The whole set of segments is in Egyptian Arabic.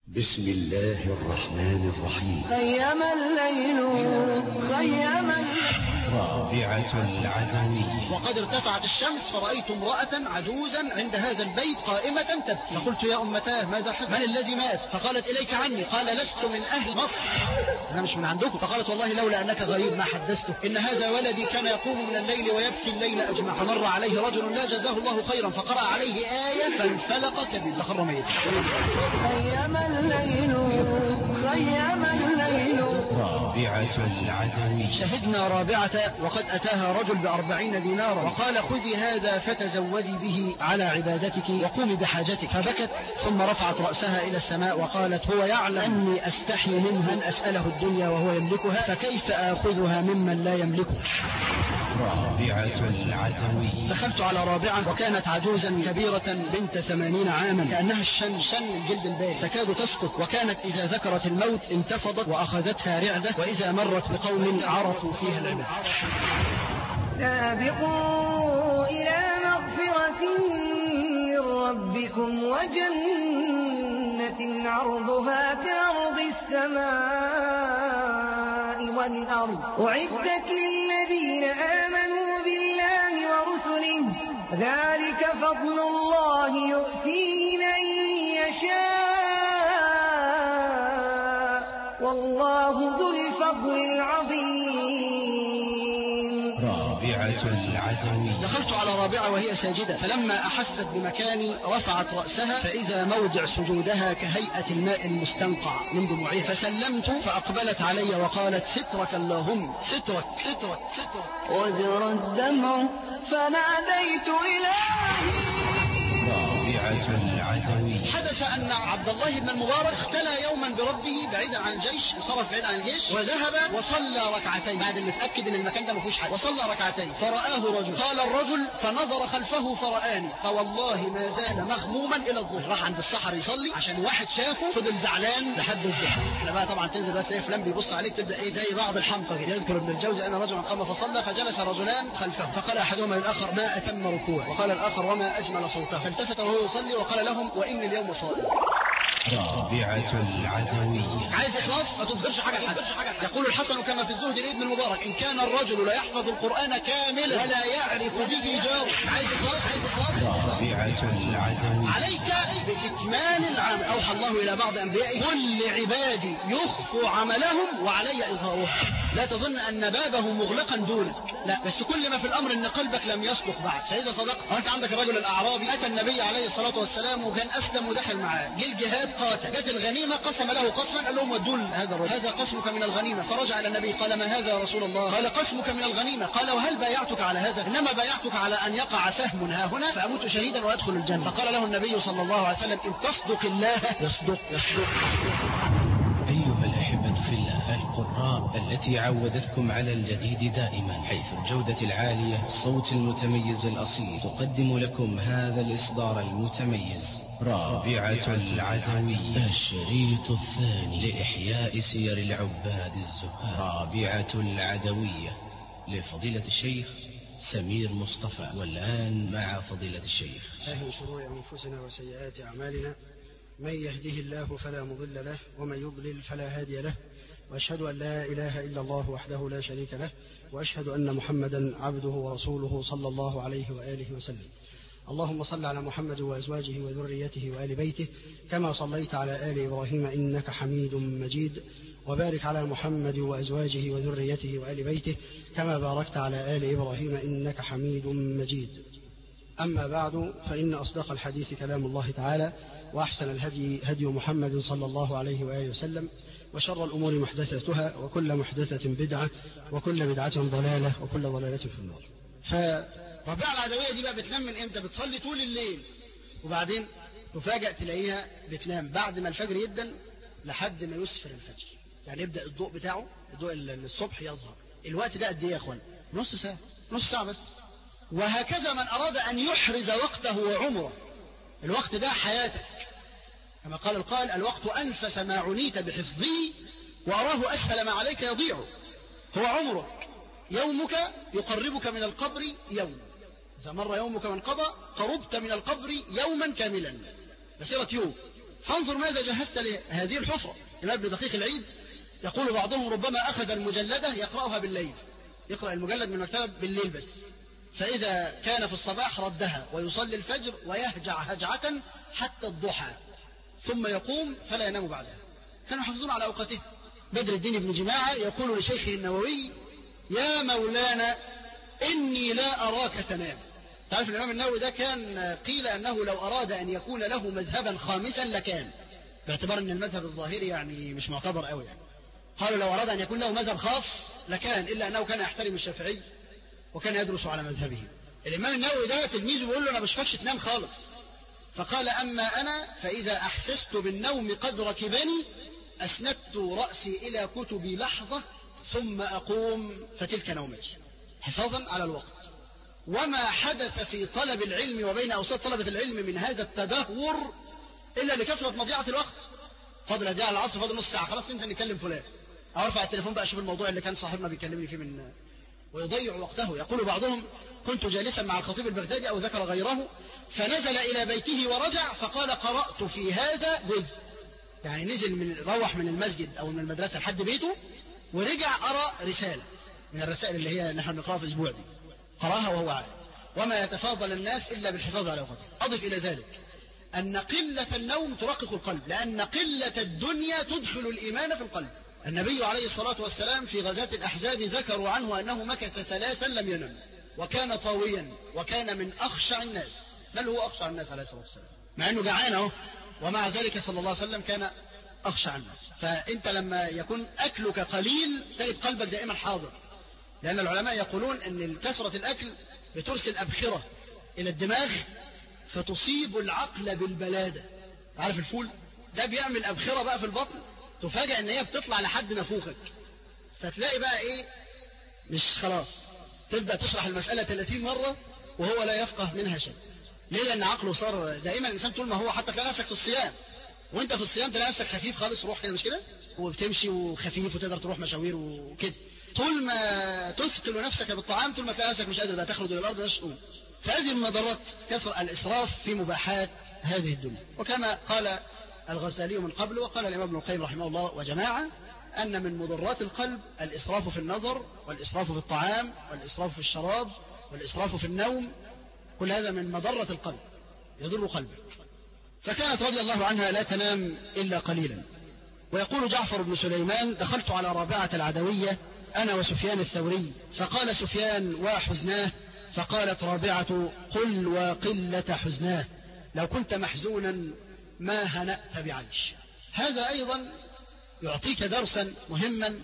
بسم الله الرحمن الرحيم خيم الليل خيم رابعة العدوي وقد ارتفعت الشمس فرأيت امرأة عجوزا عند هذا البيت قائمة تبكي فقلت يا أمتاه ماذا حدث من الذي مات فقالت إليك عني قال لست من أهل مصر أنا مش من عندكم فقالت والله لولا أنك غريب ما حدثته إن هذا ولدي كان يقوم من الليل ويبكي الليل أجمع فمر عليه رجل لا جزاه الله خيرا فقرأ عليه آية فانفلق كبد خر ميت خيم الليل خيم الليل رابعة العدوي شهدنا رابعة وقد أتاها رجل بأربعين دينارا وقال خذي هذا فتزودي به على عبادتك وقومي بحاجتك فبكت ثم رفعت رأسها إلى السماء وقالت هو يعلم أني أستحي منه أن أسأله الدنيا وهو يملكها فكيف آخذها ممن لا يملكها رابعة العدوي دخلت على رابعة وكانت عجوزا كبيرة بنت ثمانين عاما كأنها الشن شن من جلد البال تكاد تسقط وكانت إذا ذكرت الموت انتفضت وأخذتها رعدة وإذا مرت بقوم عرفوا فيها العباد سابقوا إلى مغفرة من ربكم وجنة عرضها كعرض السماء والأرض أعدت للذين آمنوا بالله ورسله ذلك فضل الله يؤتيه من يشاء والله ذو الفضل العظيم رابعة العدوي دخلت على رابعة وهي ساجدة فلما أحست بمكاني رفعت رأسها فإذا موضع سجودها كهيئة الماء المستنقع من دموعها فسلمت فأقبلت علي وقالت سترك اللهم سترك سترك سترك وجرى الدمع فناديت إلهي رابعة العدوي حدث أن عبد الله بن المبارك اختلى يوما بربه بعيدا عن الجيش انصرف بعيد عن الجيش وذهب وصلى ركعتين بعد ما اتأكد ان المكان ده ما فيهوش حد وصلى ركعتين فرآه رجل قال الرجل فنظر خلفه فرآني فوالله ما زال مغموما الى الظهر راح عند السحر يصلي عشان واحد شافه فضل زعلان لحد الظهر احنا بقى طبعا تنزل بس تلاقي فلان بيبص عليك تبدا ايه زي بعض الحمقى كده يذكر ابن الجوزي ان رجلا قام فصلى فجلس رجلان خلفه فقال احدهما للاخر ما اتم ركوع وقال الاخر وما اجمل صوته فالتفت وهو يصلي وقال لهم واني اليوم صائم رابعة العدوي عايز اخلاص ما تظهرش حاجه لحد يقول الحسن كما في الزهد لابن المبارك ان كان الرجل لا يحفظ القران كاملا ولا يعرف به جار عايز اخلاص عايز اخلاص رابعة العدوي عليك بإكمال العمل أوحى الله إلى بعض أنبيائه قل لعبادي يخفوا عملهم وعلي إظهارهم لا تظن أن بابه مغلقا دونك لا بس كل ما في الأمر أن قلبك لم يصدق بعد فإذا صدقت وأنت عندك الرجل الأعرابي أتى النبي عليه الصلاة والسلام وكان أسلم ودخل معاه جه الجهاد قاتل جت الغنيمة قسم له قسما قال لهم ودوا هذا الرجل هذا قسمك من الغنيمة فرجع إلى النبي قال ما هذا يا رسول الله قال قسمك من الغنيمة قال وهل بايعتك على هذا إنما بايعتك على أن يقع سهم ها هنا فأموت شهيدا وأدخل الجنة فقال له النبي صلى الله عليه وسلم إن تصدق الله يصدق يصدق أيها الأحبة في الله القراء التي عودتكم على الجديد دائما حيث الجودة العالية الصوت المتميز الأصيل تقدم لكم هذا الإصدار المتميز رابعة العدوي الشريط الثاني لإحياء سير العباد الزهاد رابعة العدوية لفضيلة الشيخ سمير مصطفى والآن مع فضيلة الشيخ الله من شرور أنفسنا وسيئات أعمالنا من يهده الله فلا مضل له ومن يضلل فلا هادي له وأشهد أن لا إله إلا الله وحده لا شريك له وأشهد أن محمدا عبده ورسوله صلى الله عليه وآله وسلم اللهم صل على محمد وأزواجه وذريته وآل بيته كما صليت على آل إبراهيم إنك حميد مجيد وبارك على محمد وأزواجه وذريته وآل بيته كما باركت على آل إبراهيم إنك حميد مجيد أما بعد فإن أصدق الحديث كلام الله تعالى وأحسن الهدي هدي محمد صلى الله عليه وآله وسلم وشر الأمور محدثاتها وكل محدثة بدعة وكل بدعة ضلالة وكل ضلالة في النار فربيعة العدوية دي بقى بتنام من امتى بتصلي طول الليل وبعدين تفاجأ تلاقيها بتنام بعد ما الفجر يدن لحد ما يسفر الفجر يعني يبدأ الضوء بتاعه الضوء الصبح يظهر الوقت ده قد ايه يا اخوان نص ساعة نص ساعة بس وهكذا من أراد أن يحرز وقته وعمره الوقت ده حياتك كما قال القائل الوقت أنفس ما عنيت بحفظه وأراه أسهل ما عليك يضيع هو عمرك يومك يقربك من القبر يوم إذا مر يومك وانقضى قربت من القبر يوما كاملا مسيرة يوم فانظر ماذا جهزت لهذه الحفرة الإمام ابن دقيق العيد يقول بعضهم ربما أخذ المجلدة يقرأها بالليل يقرأ المجلد من المكتبة بالليل بس فإذا كان في الصباح ردها ويصلي الفجر ويهجع هجعة حتى الضحى ثم يقوم فلا ينام بعدها كانوا يحافظون على أوقاته بدر الدين بن جماعة يقول لشيخه النووي يا مولانا إني لا أراك تنام تعرف الإمام النووي ده كان قيل أنه لو أراد أن يكون له مذهبا خامسا لكان باعتبار أن المذهب الظاهري يعني مش معتبر قوي يعني قالوا لو أراد أن يكون له مذهب خاص لكان إلا أنه كان يحترم الشافعي وكان يدرس على مذهبه الإمام النووي ده تلميذه بيقول له أنا بشوفكش تنام خالص فقال أما أنا فإذا أحسست بالنوم قد ركبني أسندت رأسي إلى كتبي لحظة ثم أقوم فتلك نومتي حفاظا على الوقت وما حدث في طلب العلم وبين أوساط طلبة العلم من هذا التدهور إلا لكثرة مضيعة الوقت فاضل أداء على العصر فاضل نص ساعة خلاص ننزل نكلم فلان أو أرفع التليفون بقى أشوف الموضوع اللي كان صاحبنا بيكلمني فيه من ويضيع وقته يقول بعضهم كنت جالسا مع الخطيب البغدادي أو ذكر غيره فنزل إلى بيته ورجع فقال قرأت في هذا جزء يعني نزل من روح من المسجد أو من المدرسة لحد بيته ورجع أرى رسالة من الرسائل اللي هي نحن نقرأها في أسبوع دي قرأها وهو عاد وما يتفاضل الناس إلا بالحفاظ على وقته أضف إلى ذلك أن قلة النوم ترقق القلب لأن قلة الدنيا تدخل الإيمان في القلب النبي عليه الصلاة والسلام في غزاة الأحزاب ذكروا عنه أنه مكث ثلاثا لم ينم وكان طاويا وكان من أخشع الناس بل هو أخشع الناس عليه الصلاة والسلام مع أنه جعان أهو ومع ذلك صلى الله عليه وسلم كان أخشع الناس فأنت لما يكون أكلك قليل تجد قلبك دائما حاضر لأن العلماء يقولون أن كثرة الأكل بترسل أبخرة إلى الدماغ فتصيب العقل بالبلادة عارف الفول ده بيعمل أبخرة بقى في البطن تفاجأ ان هي بتطلع لحد نافوخك فتلاقي بقى ايه مش خلاص تبدأ تشرح المسألة 30 مرة وهو لا يفقه منها شيء ليه لأن عقله صار دائما الإنسان طول ما هو حتى تلاقي نفسك في الصيام وانت في الصيام تلاقي نفسك خفيف خالص روح كده مش كده وبتمشي وخفيف وتقدر تروح مشاوير وكده طول ما تثقل نفسك بالطعام طول ما تلاقي نفسك مش قادر بقى تخرج الى الارض ولا تقوم فهذه المضرات كثر الاسراف في مباحات هذه الدنيا وكما قال الغزالي من قبل وقال الإمام ابن القيم رحمه الله وجماعة أن من مضرات القلب الإسراف في النظر والإسراف في الطعام والإسراف في الشراب والإسراف في النوم كل هذا من مضرة القلب يضر قلبك فكانت رضي الله عنها لا تنام إلا قليلا ويقول جعفر بن سليمان دخلت على رابعة العدوية أنا وسفيان الثوري فقال سفيان وحزناه فقالت رابعة قل وقلة حزناه لو كنت محزونا ما هنأت بعيش هذا أيضا يعطيك درسا مهما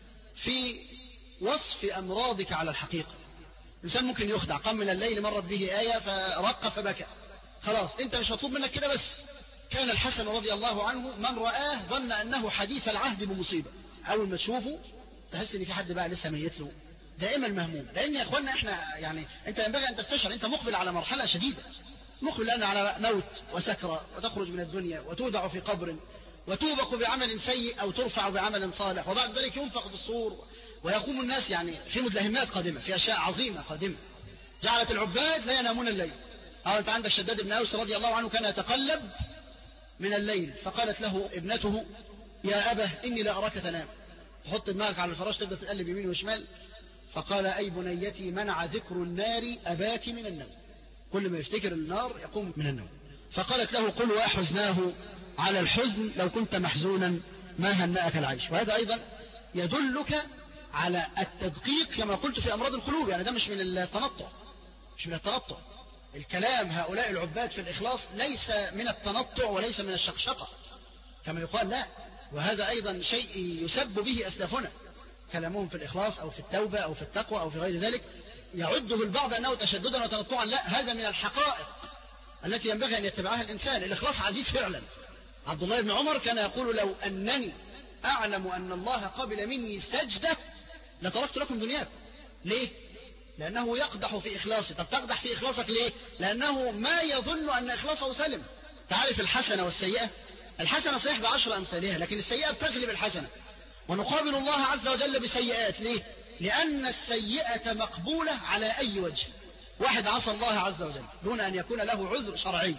في وصف أمراضك على الحقيقة الإنسان ممكن يخدع قام من الليل مرت به آية فرق فبكى خلاص أنت مش مطلوب منك كده بس كان الحسن رضي الله عنه من رآه ظن أنه حديث العهد بمصيبة أول ما تشوفه تحس إن في حد بقى لسه ميت له دائما مهموم لأن يا إخواننا إحنا يعني أنت ينبغي أن تستشعر أنت مقبل على مرحلة شديدة مقبل الآن على موت وسكرة وتخرج من الدنيا وتودع في قبر وتوبق بعمل سيء أو ترفع بعمل صالح وبعد ذلك ينفق في الصور ويقوم الناس يعني في مدلهمات قادمة في أشياء عظيمة قادمة جعلت العباد لا ينامون الليل أو أنت عندك شداد بن أوس رضي الله عنه كان يتقلب من الليل فقالت له ابنته يا أبه إني لا أراك تنام تحط دماغك على الفراش تبدأ تقلب يمين وشمال فقال أي بنيتي منع ذكر النار أباك من النوم كل ما يفتكر النار يقوم من النوم فقالت له قل وأحزناه على الحزن لو كنت محزونا ما هنأك العيش وهذا أيضا يدلك على التدقيق كما قلت في أمراض القلوب يعني ده مش من التنطع مش من التنطع الكلام هؤلاء العباد في الإخلاص ليس من التنطع وليس من الشقشقة كما يقال لا وهذا أيضا شيء يسب به أسلافنا كلامهم في الإخلاص أو في التوبة أو في التقوى أو في غير ذلك يعده البعض أنه تشددا وتنطعا لا هذا من الحقائق التي ينبغي أن يتبعها الإنسان الإخلاص عزيز فعلا عبد الله بن عمر كان يقول لو أنني أعلم أن الله قبل مني سجدة لتركت لكم دنياكم ليه؟ لأنه يقدح في إخلاصه طب تقدح في إخلاصك ليه؟ لأنه ما يظن أن إخلاصه سلم تعرف الحسنة والسيئة الحسنة صحيح بعشر أمثالها لكن السيئة بتغلب الحسنة ونقابل الله عز وجل بسيئات ليه؟ لأن السيئة مقبولة على أي وجه واحد عصى الله عز وجل دون أن يكون له عذر شرعي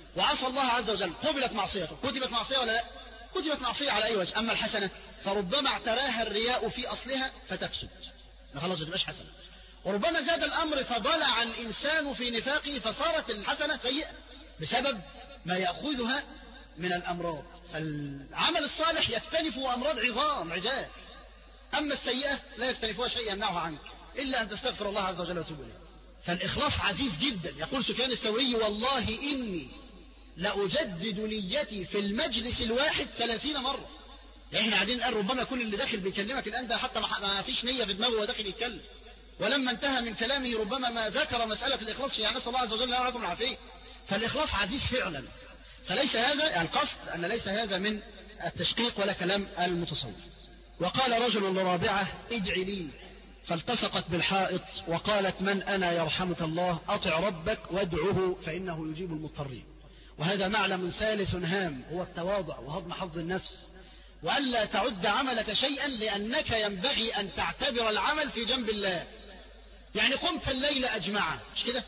وعصى الله عز وجل قبلت معصيته كتبت معصية ولا لا كتبت معصية على أي وجه أما الحسنة فربما اعتراها الرياء في أصلها فتفسد ما خلاص ما تبقاش حسنة وربما زاد الأمر فضلع الإنسان في نفاقه فصارت الحسنة سيئة بسبب ما يأخذها من الأمراض العمل الصالح يكتنف أمراض عظام عجاج أما السيئة لا يكتنفها شيء يمنعها عنك إلا أن تستغفر الله عز وجل وتوب إليه فالإخلاص عزيز جدا يقول سفيان الثوري والله إني لأجدد نيتي في المجلس الواحد ثلاثين مرة يعني احنا قاعدين الآن ربما يكون اللي داخل بيكلمك الآن ده حتى ما فيش نية في دماغه وهو داخل يتكلم ولما انتهى من كلامه ربما ما ذكر مسألة الإخلاص يعني نسأل الله عز وجل لنا ولكم العافية فالإخلاص عزيز فعلا فليس هذا يعني القصد أن ليس هذا من التشقيق ولا كلام المتصوف وقال رجل لرابعة ادع لي فالتصقت بالحائط وقالت من أنا يرحمك الله أطع ربك وادعه فإنه يجيب المضطرين وهذا معلم ثالث هام هو التواضع وهضم حظ النفس وألا تعد عملك شيئا لأنك ينبغي أن تعتبر العمل في جنب الله يعني قمت الليل أجمعا مش كده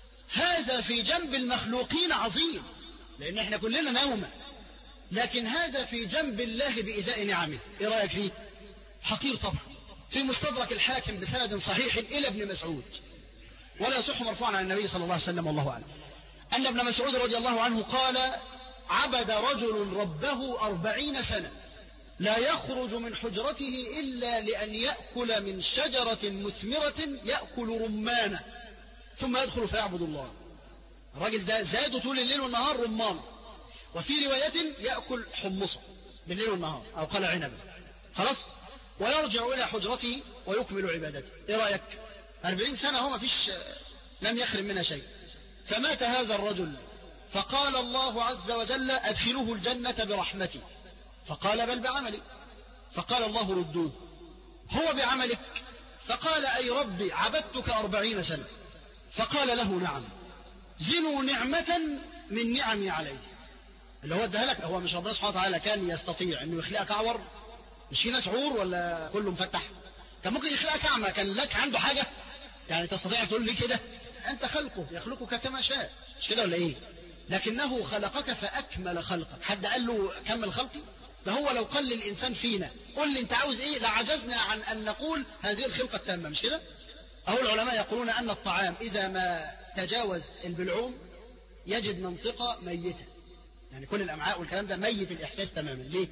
هذا في جنب المخلوقين عظيم لأن احنا كلنا نومة لكن هذا في جنب الله بإزاء نعمه ايه رأيك فيه حقير طبعا في مستدرك الحاكم بسند صحيح إلى ابن مسعود ولا يصح مرفوعا عن النبي صلى الله عليه وسلم والله أعلم أن ابن مسعود رضي الله عنه قال عبد رجل ربه أربعين سنة لا يخرج من حجرته إلا لأن يأكل من شجرة مثمرة يأكل رمانة ثم يدخل فيعبد الله الراجل ده زاد طول الليل والنهار رمان وفي رواية يأكل حمصة بالليل والنهار أو قال عنبا خلاص ويرجع إلى حجرته ويكمل عبادته إيه رأيك أربعين سنة هو ما فيش لم يخرم منها شيء فمات هذا الرجل فقال الله عز وجل أدخلوه الجنة برحمتي فقال بل بعملي فقال الله ردوه هو بعملك فقال أي ربي عبدتك أربعين سنة فقال له نعم زنوا نعمة من نعمي عليه اللي هو اداها لك هو مش ربنا سبحانه وتعالى كان يستطيع انه يخلقك اعور مش في ناس عور ولا كله مفتح كان ممكن يخلقك اعمى كان لك عنده حاجة يعني تستطيع تقول لي كده انت خلقه يخلقك كما شاء مش كده ولا ايه لكنه خلقك فاكمل خلقك حد قال له كمل خلقي ده هو لو قال للإنسان فينا قل لي أنت عاوز إيه لعجزنا عن أن نقول هذه الخلقة التامة مش كده أهو العلماء يقولون أن الطعام إذا ما تجاوز البلعوم يجد منطقة ميتة يعني كل الأمعاء والكلام ده ميت الإحساس تماما ليه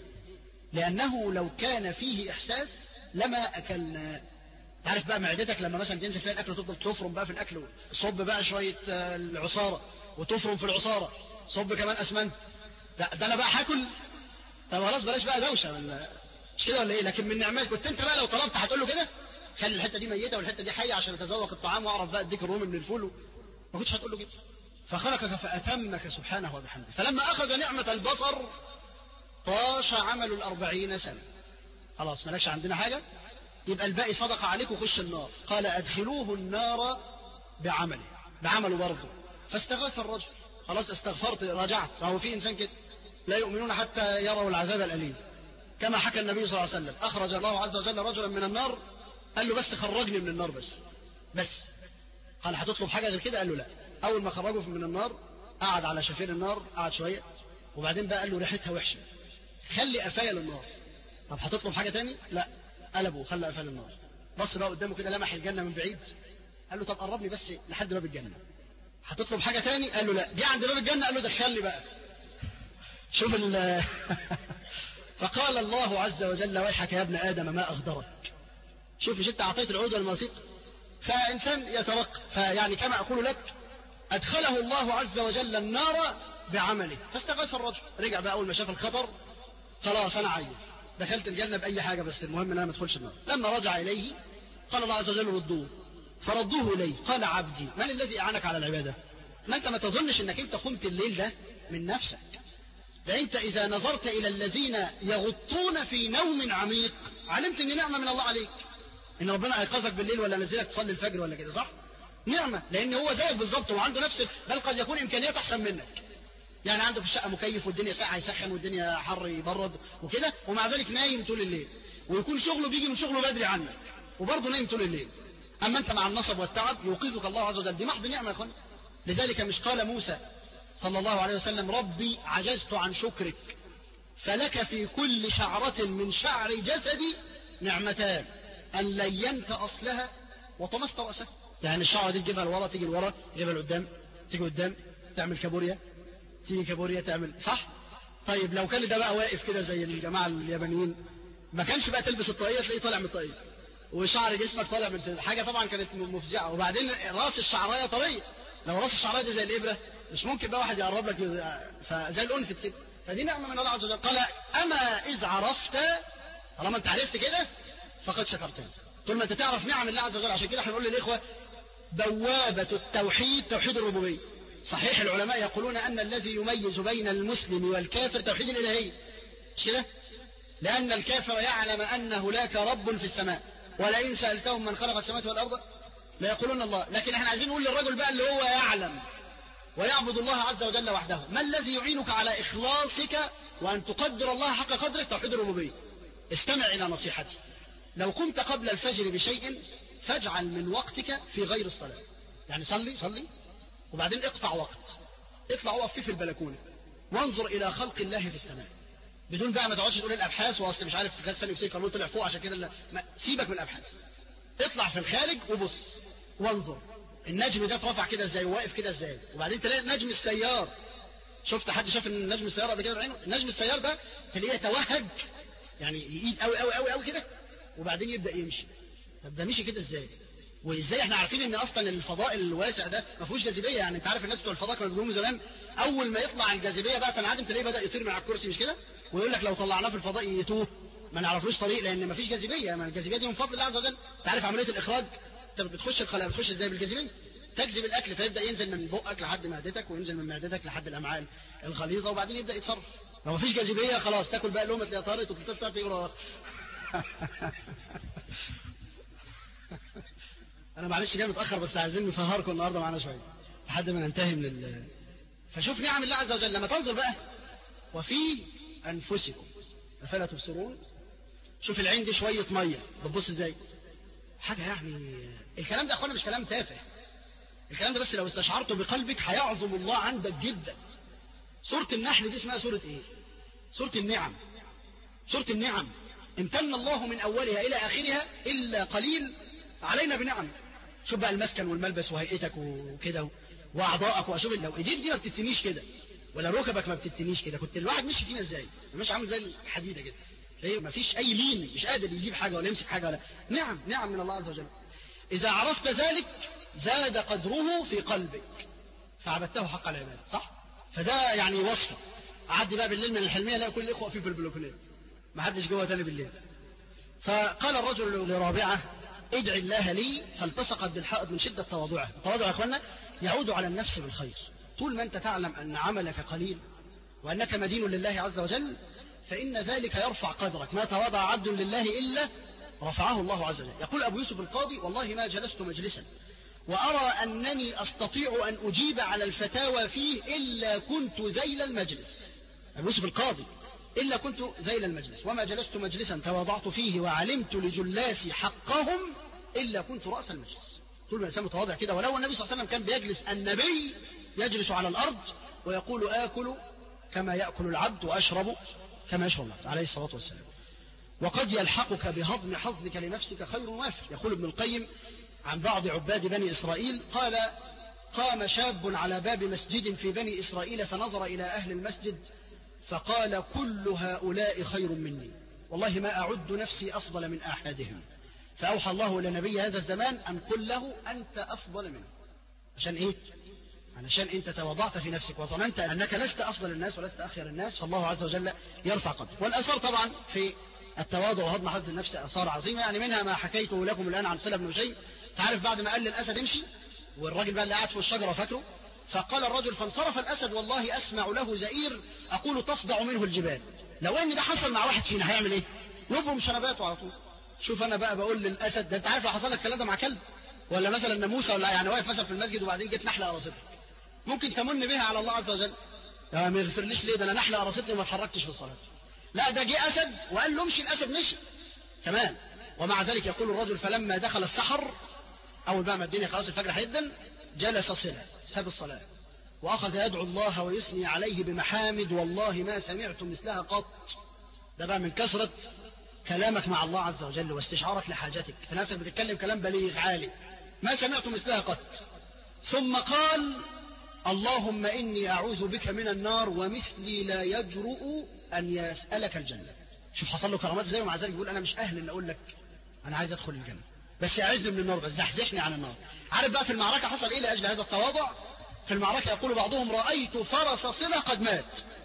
لأنه لو كان فيه إحساس لما أكلنا تعرف بقى معدتك لما مثلا تنزل فيها الأكل وتفضل تفرم بقى في الأكل صب بقى شوية العصارة وتفرم في العصارة صب كمان أسمنت ده, ده أنا بقى هاكل طب خلاص بلاش بقى دوشه من مش كده ولا ايه لكن من نعمات كنت انت بقى لو طلبت هتقول له كده خلي الحته دي ميته والحته دي حيه عشان اتذوق الطعام واعرف بقى اديك الرومي من الفول ما كنتش هتقول له كده فخلقك فاتمك سبحانه وبحمده فلما اخذ نعمه البصر طاش عمل الأربعين سنه خلاص مالكش عندنا حاجه يبقى الباقي صدق عليك وخش النار قال ادخلوه النار بعمله بعمله برضه فاستغاث الرجل خلاص استغفرت رجعت فهو في انسان كده لا يؤمنون حتى يروا العذاب الأليم كما حكى النبي صلى الله عليه وسلم أخرج الله عز وجل رجلا من النار قال له بس خرجني من النار بس بس قال هتطلب حاجة غير كده قال له لا أول ما خرجه من النار قعد على شفير النار قعد شوية وبعدين بقى قال له ريحتها وحشة خلي قفايا للنار طب هتطلب حاجة تاني لا قلبه خلى قفايا للنار بص بقى قدامه كده لمح الجنة من بعيد قال له طب قربني بس لحد باب الجنة هتطلب حاجة تاني قال له لا جه عند باب الجنة قال له دخلني بقى شوف ال فقال الله عز وجل ويحك يا ابن آدم ما أغدرك شوف مش انت أعطيت العود والموثيق فإنسان يتوقف فيعني كما أقول لك أدخله الله عز وجل النار بعمله فاستغاث الرجل رجع بقى أول ما شاف الخطر خلاص أنا عايز دخلت الجنة بأي حاجة بس المهم أن أنا ما ادخلش النار لما رجع إليه قال الله عز وجل ردوه فردوه إليه قال عبدي من الذي أعانك على العبادة ما أنت ما تظنش أنك أنت قمت الليل ده من نفسك ده أنت إذا نظرت إلى الذين يغطون في نوم عميق علمت أن نعمة من الله عليك إن ربنا أيقظك بالليل ولا نزلك تصلي الفجر ولا كده صح؟ نعمة لأن هو زيك بالظبط وعنده نفس بل قد يكون إمكانيات أحسن منك يعني عنده في الشقة مكيف والدنيا ساعة يسخن والدنيا حر يبرد وكده ومع ذلك نايم طول الليل ويكون شغله بيجي من شغله بدري عنك وبرضه نايم طول الليل أما أنت مع النصب والتعب يوقظك الله عز وجل دي محض نعمة يا أخوان لذلك مش قال موسى صلى الله عليه وسلم ربي عجزت عن شكرك فلك في كل شعرة من شعر جسدي نعمتان أن لينت أصلها وطمست رأسها يعني الشعرة دي تجيبها لورا تيجي لورا تجيبها لقدام تيجي قدام تعمل كابوريا تيجي كابوريا تعمل صح طيب لو كان ده بقى واقف كده زي الجماعة اليابانيين ما كانش بقى تلبس الطاقية تلاقيه طالع من الطاقية وشعر جسمك طالع من سنة. حاجة طبعا كانت مفزعة وبعدين راس الشعراية طرية لو راس الشعراية دي زي الإبرة مش ممكن بقى واحد يقرب لك فزي الأنفت كده فدي نعمة من الله عز وجل قال أما إذ عرفت طالما أنت عرفت كده فقد شكرتني طول ما أنت تعرف نعم الله عز وجل عشان كده احنا بنقول للإخوة بوابة التوحيد توحيد الربوبية صحيح العلماء يقولون أن الذي يميز بين المسلم والكافر توحيد الإلهية مش كده؟ لأن الكافر يعلم أن هناك رب في السماء ولئن سألتهم من خلق السماوات والأرض ليقولون الله لكن احنا عايزين نقول للرجل بقى اللي هو يعلم ويعبد الله عز وجل وحده ما الذي يعينك على إخلاصك وأن تقدر الله حق قدرك توحيد الربوبية استمع إلى نصيحتي لو كنت قبل الفجر بشيء فاجعل من وقتك في غير الصلاة يعني صلي صلي وبعدين اقطع وقت اطلع وقف فيه في البلكونة وانظر إلى خلق الله في السماء بدون بقى ما تقعدش تقول الابحاث واصل مش عارف غاز ثاني اكسيد الكربون طلع فوق عشان كده لا ما سيبك من الابحاث اطلع في الخارج وبص وانظر النجم ده اترفع كده ازاي وواقف كده ازاي وبعدين تلاقي نجم السيار شفت حد شاف ان نجم السيار قبل كده بعينه النجم السيار ده تلاقيه يتوهج يعني يقيد قوي قوي قوي قوي كده وبعدين يبدا يمشي طب ده مشي كده ازاي وازاي احنا عارفين ان اصلا الفضاء الواسع ده ما فيهوش جاذبيه يعني انت عارف الناس بتوع الفضاء كانوا بيقولوا زمان اول ما يطلع الجاذبيه بقى تنعدم تلاقيه بدا يطير من على الكرسي مش كده ويقول لك لو طلعناه في الفضاء يتوه ما نعرفلوش طريق لان ما فيش جاذبيه ما الجاذبيه دي من فضل الله عز وجل انت عارف عمليه الاخراج انت بتخش الخلايا بتخش ازاي بالجاذبيه تجذب الاكل فيبدا ينزل من بقك لحد معدتك وينزل من معدتك لحد الامعاء الغليظه وبعدين يبدا يتصرف لو ما فيش جاذبيه خلاص تاكل بقى لقمه تلاقيها طارت وتطلع تقرا انا معلش جاي متاخر بس عايزين نسهركم النهارده معانا شويه لحد ما ننتهي من ال... فشوف نعم الله عز وجل لما تنظر بقى وفي انفسكم افلا تبصرون شوف العين دي شويه ميه بتبص ازاي حاجه يعني الكلام ده يا اخوانا مش كلام تافه الكلام ده بس لو استشعرته بقلبك هيعظم الله عندك جدا سوره النحل دي اسمها سوره ايه سوره النعم سوره النعم امتن الله من اولها الى اخرها الا قليل علينا بنعم شوف بقى المسكن والملبس وهيئتك وكده واعضائك واشوف لو ايديك دي ما بتتنيش كده ولا ركبك ما بتتنيش كده كنت الواحد مشي فينا ازاي مش عامل زي الحديده كده تلاقيه ما فيش اي لين مش قادر يجيب حاجه ولا يمسك حاجه ولا نعم نعم من الله عز وجل اذا عرفت ذلك زاد قدره في قلبك فعبدته حق العباده صح فده يعني وصفه اعدي بقى بالليل من الحلميه الاقي كل الاخوه واقفين في البلوكونات ما حدش جوه تاني بالليل فقال الرجل لرابعه ادع الله لي فالتصقت بالحائط من شدة تواضعه التواضع يا أخوانا يعود على النفس بالخير طول ما أنت تعلم أن عملك قليل وأنك مدين لله عز وجل فإن ذلك يرفع قدرك ما تواضع عبد لله إلا رفعه الله عز وجل يقول أبو يوسف القاضي والله ما جلست مجلسا وأرى أنني أستطيع أن أجيب على الفتاوى فيه إلا كنت ذيل المجلس أبو يوسف القاضي إلا كنت ذيل المجلس وما جلست مجلسا تواضعت فيه وعلمت لجلاسي حقهم إلا كنت رأس المجلس كل ما إنسان متواضع كده ولو النبي صلى الله عليه وسلم كان بيجلس النبي يجلس على الأرض ويقول آكل كما يأكل العبد وأشرب كما يشرب العبد عليه الصلاة والسلام وقد يلحقك بهضم حظك لنفسك خير وافر يقول ابن القيم عن بعض عباد بني إسرائيل قال قام شاب على باب مسجد في بني إسرائيل فنظر إلى أهل المسجد فقال كل هؤلاء خير مني والله ما أعد نفسي أفضل من أحدهم فأوحى الله إلى نبي هذا الزمان أن قل له أنت أفضل منه عشان إيه؟ علشان أنت تواضعت في نفسك وظننت أنك لست أفضل الناس ولست أخير الناس فالله عز وجل يرفع قدرك والآثار طبعا في التواضع وهضم حظ النفس آثار عظيمة يعني منها ما حكيته لكم الآن عن سلم بن شيء تعرف بعد ما قال للأسد امشي والراجل بقى اللي قاعد في الشجرة فاكره فقال الرجل فانصرف الأسد والله أسمع له زئير أقول تصدع منه الجبال لو ان ده حصل مع واحد فينا هيعمل ايه يبرم شنباته على طول شوف انا بقى بقول للاسد ده انت عارف لو حصل لك الكلام ده مع كلب ولا مثلا ناموسه ولا يعني واقف مثلا في المسجد وبعدين جت نحله قرصتك ممكن تمن بها على الله عز وجل يا ما يغفرليش ليه ده انا نحله قرصتني وما اتحركتش في الصلاه لا ده جه اسد وقال له امشي الاسد مشي كمان ومع ذلك يقول الرجل فلما دخل السحر اول بقى ما الدنيا خلاص الفجر هيدن جلس صلة ساب الصلاه وأخذ يدعو الله ويثني عليه بمحامد والله ما سمعت مثلها قط ده بقى من كثرة كلامك مع الله عز وجل واستشعارك لحاجتك فنفسك بتتكلم كلام بليغ عالي ما سمعت مثلها قط ثم قال اللهم إني أعوذ بك من النار ومثلي لا يجرؤ أن يسألك الجنة شوف حصل له كرامات زي ومع ذلك يقول أنا مش أهل أن أقول لك أنا عايز أدخل الجنة بس أعزني من النار بس زحزحني عن النار عارف بقى في المعركة حصل إيه لأجل هذا التواضع في المعركة يقول بعضهم رأيت فرس صلة قد مات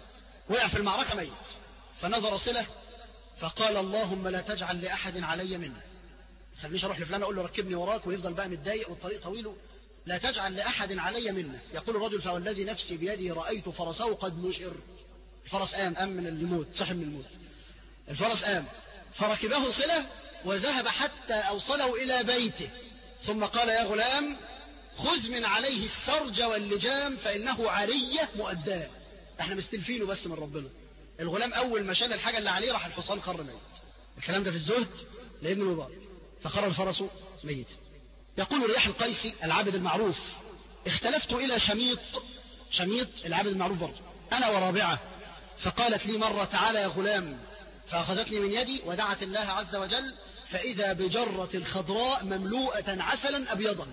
وقع في المعركة ميت فنظر صلة فقال اللهم لا تجعل لأحد علي منه خلينيش أروح لفلان أقول له ركبني وراك ويفضل بقى متضايق والطريق طويل لا تجعل لأحد علي منه يقول الرجل فوالذي نفسي بيده رأيت فرسه قد نشر الفرس قام قام من الموت صحي من الموت الفرس قام فركبه صلة وذهب حتى أوصله إلى بيته ثم قال يا غلام خذ من عليه السرج واللجام فإنه عرية مؤداه احنا مستلفينه بس من ربنا الغلام أول ما شال الحاجة اللي عليه راح الحصان خر ميت الكلام ده في الزهد لابن المبارك فخر الفرس ميت يقول رياح القيسي العابد المعروف اختلفت إلى شميط شميط العابد المعروف برضه أنا ورابعة فقالت لي مرة تعالى يا غلام فأخذتني من يدي ودعت الله عز وجل فإذا بجرة خضراء مملوءة عسلا أبيضا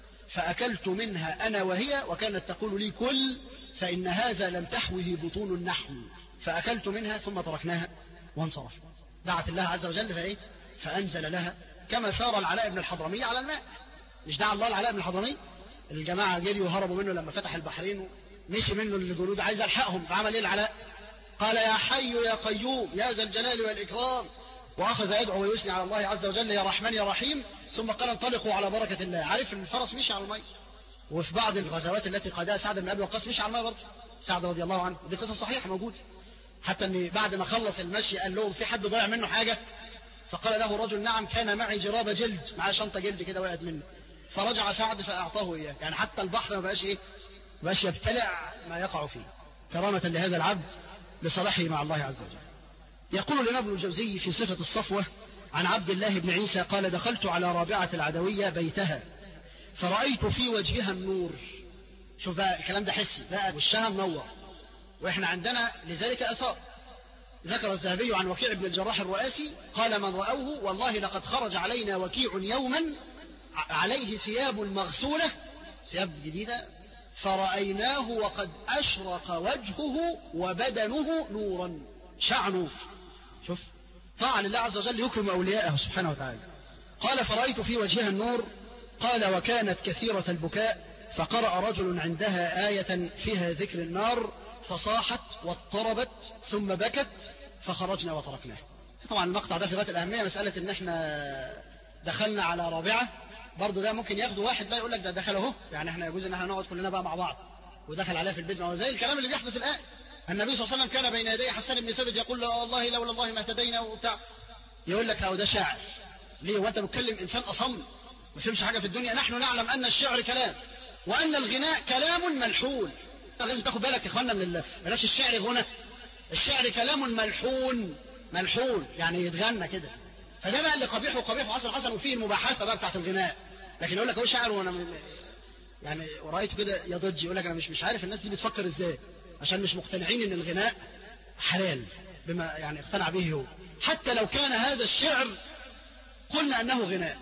فأكلت منها أنا وهي وكانت تقول لي كل فإن هذا لم تحوه بطون النحل فأكلت منها ثم تركناها وانصرف دعت الله عز وجل فإيه فأنزل لها كما سار العلاء بن الحضرمي على الماء مش دعا الله العلاء بن الحضرمي الجماعة جريوا وهربوا منه لما فتح البحرين مشي منه الجنود عايز ألحقهم فعمل إيه العلاء قال يا حي يا قيوم يا ذا الجلال والإكرام وأخذ يدعو ويثني على الله عز وجل يا رحمن يا رحيم ثم قال انطلقوا على بركة الله عارف الفرس مشي على الماء وفي بعض الغزوات التي قادها سعد بن أبي وقاص مشي على الماء برضه سعد رضي الله عنه دي قصة صحيحة موجودة حتى ان بعد ما خلص المشي قال لهم في حد ضيع منه حاجة فقال له رجل نعم كان معي جرابة جلد معاه شنطة جلد كده وقعت منه فرجع سعد فأعطاه إياه يعني حتى البحر ما بقاش إيه ما بقاش يبتلع ما يقع فيه كرامة لهذا العبد لصلاحه مع الله عز وجل يقول الإمام ابن الجوزي في صفة الصفوة عن عبد الله بن عيسى قال دخلت على رابعة العدوية بيتها فرأيت في وجهها النور شوف بقى الكلام ده حسي بقى وشها منور واحنا عندنا لذلك أثار ذكر الذهبي عن وكيع بن الجراح الرؤاسي قال من رأوه والله لقد خرج علينا وكيع يوما عليه ثياب مغسولة ثياب جديدة فرأيناه وقد أشرق وجهه وبدنه نورا شع نور شوف طاعة لله عز وجل يكرم أولياءه سبحانه وتعالى قال فرأيت في وجهها النور قال وكانت كثيرة البكاء فقرأ رجل عندها آية فيها ذكر النار فصاحت واضطربت ثم بكت فخرجنا وتركناه طبعا المقطع ده في غاية الأهمية مسألة إن إحنا دخلنا على رابعة برضه ده ممكن ياخده واحد بقى يقول لك ده دخل اهو يعني احنا يجوز ان احنا نقعد كلنا بقى مع بعض ودخل عليها في البيت زي الكلام اللي بيحدث الان النبي صلى الله عليه وسلم كان بين يدي حسان بن ثابت يقول له والله لولا الله ما اهتدينا وبتاع يقول لك هو ده شاعر ليه وانت بتكلم انسان اصم ما فهمش حاجه في الدنيا نحن نعلم ان الشعر كلام وان الغناء كلام ملحون لازم تاخد بالك يا اخوانا من ال... بلاش الشعر غنى الشعر كلام ملحون ملحون يعني يتغنى كده فده بقى اللي قبيح وقبيح وحسن حسن وفيه المباحثه بقى بتاعت الغناء لكن يقول لك هو شاعر وانا م... يعني ورايته كده يضج يقول لك انا مش مش عارف الناس دي بتفكر ازاي عشان مش مقتنعين ان الغناء حلال بما يعني اقتنع به هو حتى لو كان هذا الشعر قلنا انه غناء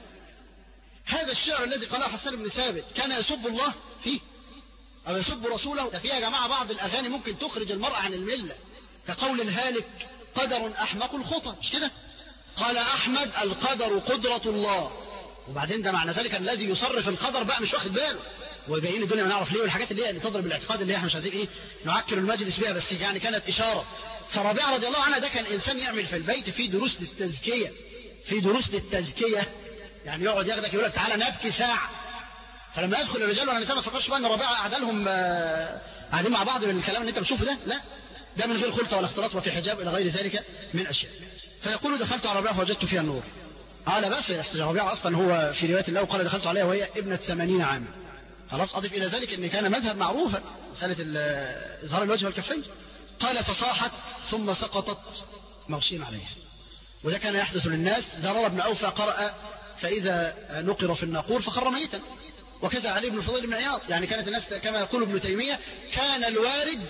هذا الشعر الذي قاله حسان بن ثابت كان يسب الله فيه او يسب رسوله ده فيها يا جماعه بعض الاغاني ممكن تخرج المرأة عن المله كقول الهالك قدر احمق الخطى مش كده قال احمد القدر قدرة الله وبعدين ده معنى ذلك الذي يصرف القدر بقى مش واخد باله وجايين الدنيا ما نعرف ليه والحاجات اللي هي اللي تضرب الاعتقاد اللي احنا مش عايزين ايه نعكر المجلس بيها بس يعني كانت اشاره فربيعه رضي الله عنها ده كان انسان يعمل في البيت في دروس للتزكيه في دروس للتزكيه يعني يقعد ياخدك يقول لك تعالى نبكي ساعه فلما يدخل الرجال والنساء ما تفكرش بقى ان ربيعه قاعده لهم قاعدين مع بعض بالكلام اللي انت بتشوفه ده لا ده من غير خلطه ولا اختلاط وفي حجاب الى غير ذلك من اشياء فيقول دخلت على ربيعه فوجدت فيها النور قال بس يا ربيعه اصلا هو في روايه الله وقال دخلت عليها وهي ابنه ثمانين عاما خلاص أضف إلى ذلك أن كان مذهب معروفا مسألة إظهار الوجه والكفين قال فصاحت ثم سقطت مغشيا عليها وده كان يحدث للناس زرار بن أوفى قرأ فإذا نقر في الناقور فخر ميتا وكذا علي بن الفضيل بن عياض يعني كانت الناس كما يقول ابن تيمية كان الوارد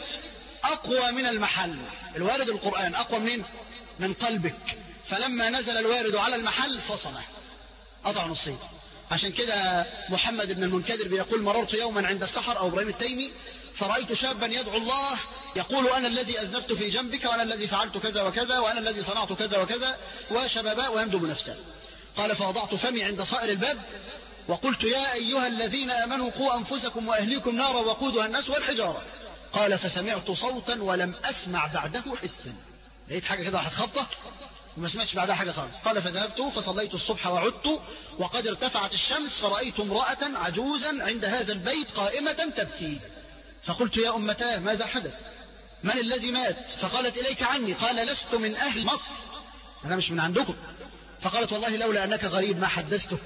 أقوى من المحل الوارد القرآن أقوى منين من قلبك فلما نزل الوارد على المحل فصمه قطع نصين عشان كده محمد بن المنكدر بيقول مررت يوما عند السحر أو إبراهيم التيمي فرأيت شابا يدعو الله يقول أنا الذي أذنبت في جنبك وأنا الذي فعلت كذا وكذا وأنا الذي صنعت كذا وكذا وشبابا ويمدب نفسه قال فوضعت فمي عند صائر الباب وقلت يا أيها الذين آمنوا قوا أنفسكم وأهليكم نارا وقودها الناس والحجارة قال فسمعت صوتا ولم أسمع بعده حسا لقيت حاجة كده راحت خبطة وما سمعتش بعدها حاجة خالص قال فذهبت فصليت الصبح وعدت وقد ارتفعت الشمس فرأيت امرأة عجوزا عند هذا البيت قائمة تبكي فقلت يا أمتاه ماذا حدث من الذي مات فقالت إليك عني قال لست من أهل مصر أنا مش من عندكم فقالت والله لولا أنك غريب ما حدثتك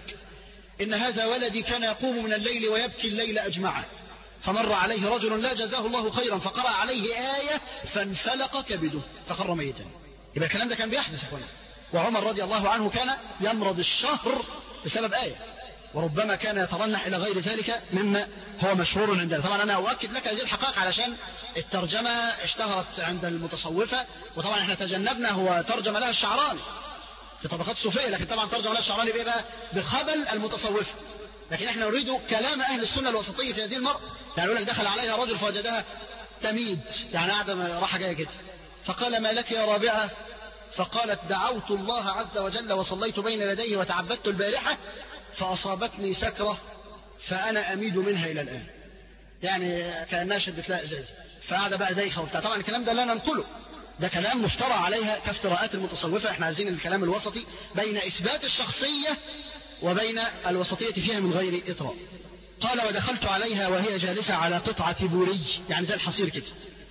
إن هذا ولدي كان يقوم من الليل ويبكي الليل أجمعه فمر عليه رجل لا جزاه الله خيرا فقرأ عليه آية فانفلق كبده فخر ميتا يبقى الكلام ده كان بيحدث اخوانا وعمر رضي الله عنه كان يمرض الشهر بسبب آية وربما كان يترنح إلى غير ذلك مما هو مشهور عندنا طبعا أنا أؤكد لك هذه الحقائق علشان الترجمة اشتهرت عند المتصوفة وطبعا احنا تجنبنا هو ترجم لها الشعراني في طبقات الصوفية لكن طبعا ترجم لها الشعراني بإيه بقى بخبل المتصوفة لكن احنا نريد كلام أهل السنة الوسطية في هذه المرة يعني يقول لك دخل عليها رجل فوجدها تميد يعني قاعدة راحة جاية كده فقال ما لك يا رابعة فقالت دعوت الله عز وجل وصليت بين يديه وتعبدت البارحة فأصابتني سكرة فأنا أميد منها إلى الآن يعني كأنها شدت لها إزاز فقعد بقى دايخة وبتاع طبعا الكلام ده لا ننقله ده كلام مفترى عليها كافتراءات المتصوفة احنا عايزين الكلام الوسطي بين إثبات الشخصية وبين الوسطية فيها من غير إطراء قال ودخلت عليها وهي جالسة على قطعة بوري يعني زي الحصير كده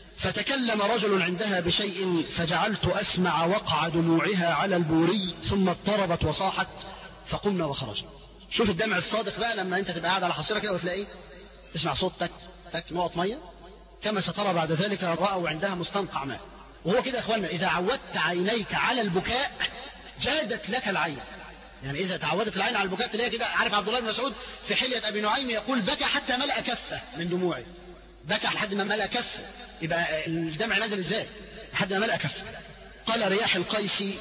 فتكلم رجل عندها بشيء فجعلت أسمع وقع دموعها على البوري ثم اضطربت وصاحت فقمنا وخرجنا شوف الدمع الصادق بقى لما انت تبقى قاعد على حصيرة كده وتلاقي تسمع صوت تك تك نقط مية كما سترى بعد ذلك رأوا عندها مستنقع ماء وهو كده يا اخوانا إذا عودت عينيك على البكاء جادت لك العين يعني إذا تعودت العين على البكاء تلاقي كده عارف عبد الله بن مسعود في حلية أبي نعيم يقول بكى حتى ملأ كفة من دموعه بكى لحد ما ملأ كفة يبقى الدمع نزل ازاي لحد ما ملأ كفة قال رياح القيس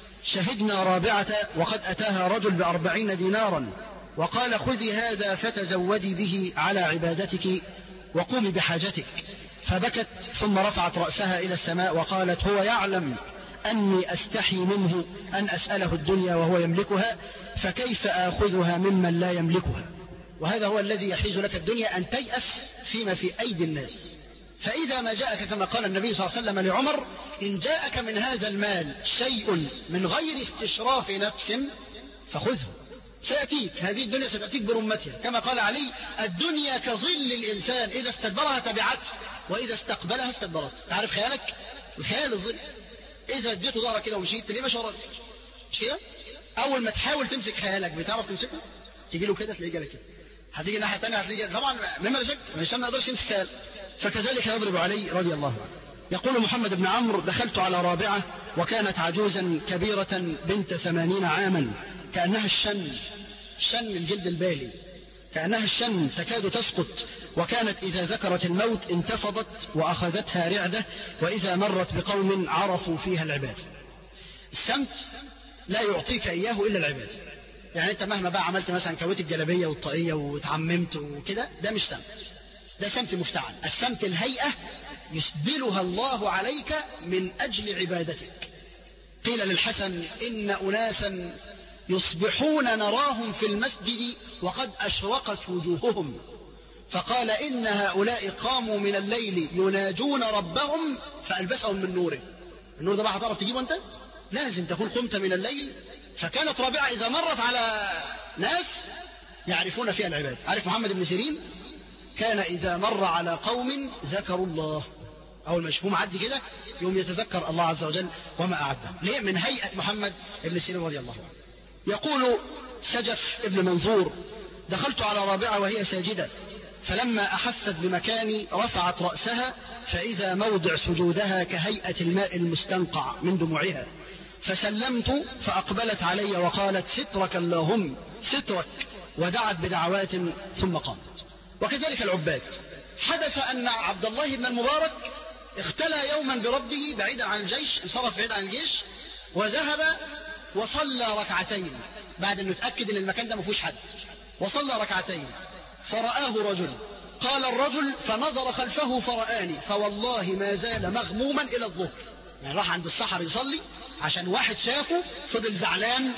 شهدنا رابعة وقد أتاها رجل بأربعين دينارا وقال خذي هذا فتزودي به على عبادتك وقومي بحاجتك فبكت ثم رفعت رأسها إلى السماء وقالت هو يعلم أني أستحي منه أن أسأله الدنيا وهو يملكها فكيف آخذها ممن لا يملكها وهذا هو الذي يحيز لك الدنيا أن تيأس فيما في أيدي الناس فإذا ما جاءك كما قال النبي صلى الله عليه وسلم لعمر إن جاءك من هذا المال شيء من غير استشراف نفس فخذه سيأتيك هذه الدنيا ستأتيك برمتها كما قال علي الدنيا كظل الإنسان إذا استدبرها تبعته وإذا استقبلها استدبرت تعرف خيالك الخيال الظل إذا اديته ظهرك كده ومشيت ليه مش وراك مش كده أول ما تحاول تمسك خيالك بتعرف تمسكه تيجي له كده تلاقيه جالك كده هتيجي الناحية الثانية هتلاقيه طبعا مما لا شك الإنسان ما يقدرش يمسك خيال فكذلك يضرب علي رضي الله عنه يقول محمد بن عمرو دخلت على رابعة وكانت عجوزا كبيرة بنت ثمانين عاما كأنها الشن شن الجلد البالي كأنها الشن تكاد تسقط وكانت إذا ذكرت الموت انتفضت وأخذتها رعدة وإذا مرت بقوم عرفوا فيها العباد السمت لا يعطيك إياه إلا العباد يعني أنت مهما بقى عملت مثلا كويت الجلبية والطاقية وتعممت وكده ده مش سمت ده سمت مفتعل السمت الهيئة يسبلها الله عليك من أجل عبادتك قيل للحسن إن أناسا يصبحون نراهم في المسجد وقد أشرقت وجوههم فقال إن هؤلاء قاموا من الليل يناجون ربهم فألبسهم من نوره النور ده بقى هتعرف تجيبه أنت لازم تكون قمت من الليل فكانت رابعة إذا مرت على ناس يعرفون فيها العباد عارف محمد بن سيرين كان إذا مر على قوم ذكروا الله أول ما يشوفوه معدي كده يوم يتذكر الله عز وجل وما أعده ليه من هيئة محمد بن سيرين رضي الله عنه يقول سجف ابن منظور دخلت على رابعة وهي ساجدة فلما أحست بمكاني رفعت رأسها فإذا موضع سجودها كهيئة الماء المستنقع من دموعها فسلمت فأقبلت علي وقالت سترك اللهم سترك ودعت بدعوات ثم قامت وكذلك العباد حدث أن عبد الله بن المبارك اختلى يوما بربه بعيدا عن الجيش انصرف بعيد عن الجيش وذهب وصلى ركعتين بعد انه اتاكد ان المكان ده ما فيهوش حد وصلى ركعتين فرآه رجل قال الرجل فنظر خلفه فرآني فوالله ما زال مغموما إلى الظهر يعني راح عند الصحر يصلي عشان واحد شافه فضل زعلان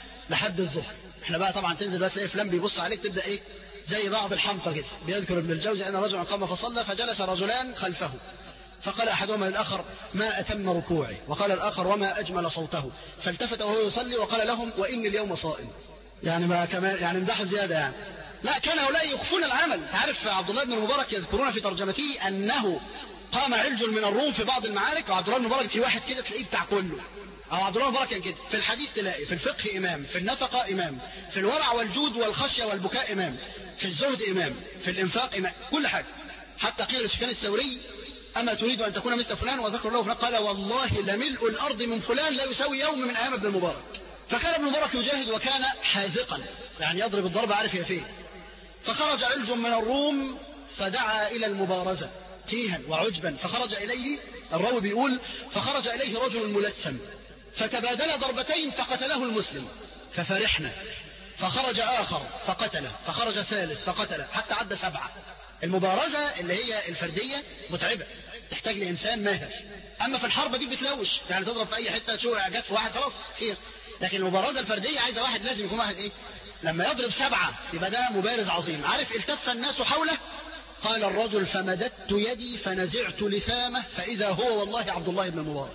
لحد الظهر احنا بقى طبعا تنزل بقى تلاقي فلان بيبص عليك تبدا ايه زي بعض الحمقى كده بيذكر ابن الجوزي ان رجلا قام فصلى فجلس رجلان خلفه فقال احدهما للاخر ما اتم ركوعي وقال الاخر وما اجمل صوته فالتفت وهو يصلي وقال لهم واني اليوم صائم يعني ما كمان يعني امدحوا زياده يعني لا كان هؤلاء يخفون العمل تعرف عبد الله بن المبارك يذكرون في ترجمته انه قام علج من الروم في بعض المعارك وعبد الله بن المبارك في واحد كده تلاقيه بتاع كله او عبد الله بن المبارك كان كده في الحديث تلاقي في الفقه امام في النفقه امام في الورع والجود والخشيه والبكاء امام في الزهد امام في الانفاق امام كل حاجه حتى قيل لسفيان الثوري اما تريد ان تكون مثل فلان وذكر له فلان قال والله لملء الارض من فلان لا يساوي يوم من ايام ابن المبارك فكان ابن المبارك يجاهد وكان حازقا يعني يضرب الضرب عارف هي فين فخرج علج من الروم فدعا إلى المبارزة تيها وعجبا فخرج إليه الراوي بيقول فخرج إليه رجل ملثم فتبادل ضربتين فقتله المسلم ففرحنا فخرج آخر فقتله فخرج ثالث فقتله حتى عد سبعة المبارزة اللي هي الفردية متعبة تحتاج لإنسان ماهر أما في الحرب دي بتلوش يعني تضرب في أي حتة شو جت في واحد خلاص خير لكن المبارزة الفردية عايزة واحد لازم يكون واحد إيه لما يضرب سبعة يبقى ده مبارز عظيم عارف التف الناس حوله قال الرجل فمددت يدي فنزعت لثامه فإذا هو والله عبد الله بن مبارك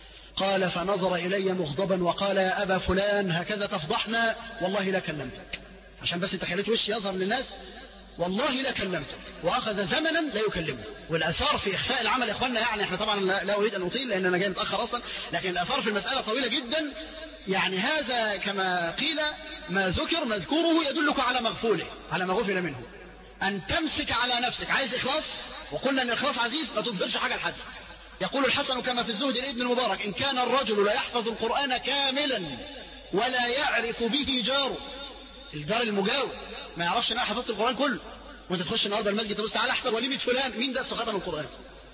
قال فنظر إلي مغضبا وقال يا أبا فلان هكذا تفضحنا والله لا كلمتك عشان بس انت خليت وشي يظهر للناس والله لا كلمتك وأخذ زمنا لا يكلمه والأثار في إخفاء العمل يا إخواننا يعني إحنا طبعا لا, لا أريد أن أطيل لأن أنا جاي متأخر أصلا لكن الأثار في المسألة طويلة جدا يعني هذا كما قيل ما ذكر مذكوره يدلك على مغفوله على ما غفل منه أن تمسك على نفسك عايز إخلاص وقلنا أن الإخلاص عزيز ما تظهرش حاجة لحد يقول الحسن كما في الزهد لابن المبارك إن كان الرجل لا يحفظ القرآن كاملا ولا يعرف به جاره الجار المجاور ما يعرفش ان انا حفظت القرآن كله وانت تخش النهارده المسجد تبص تعالى احضر وليمة فلان مين ده ختم القرآن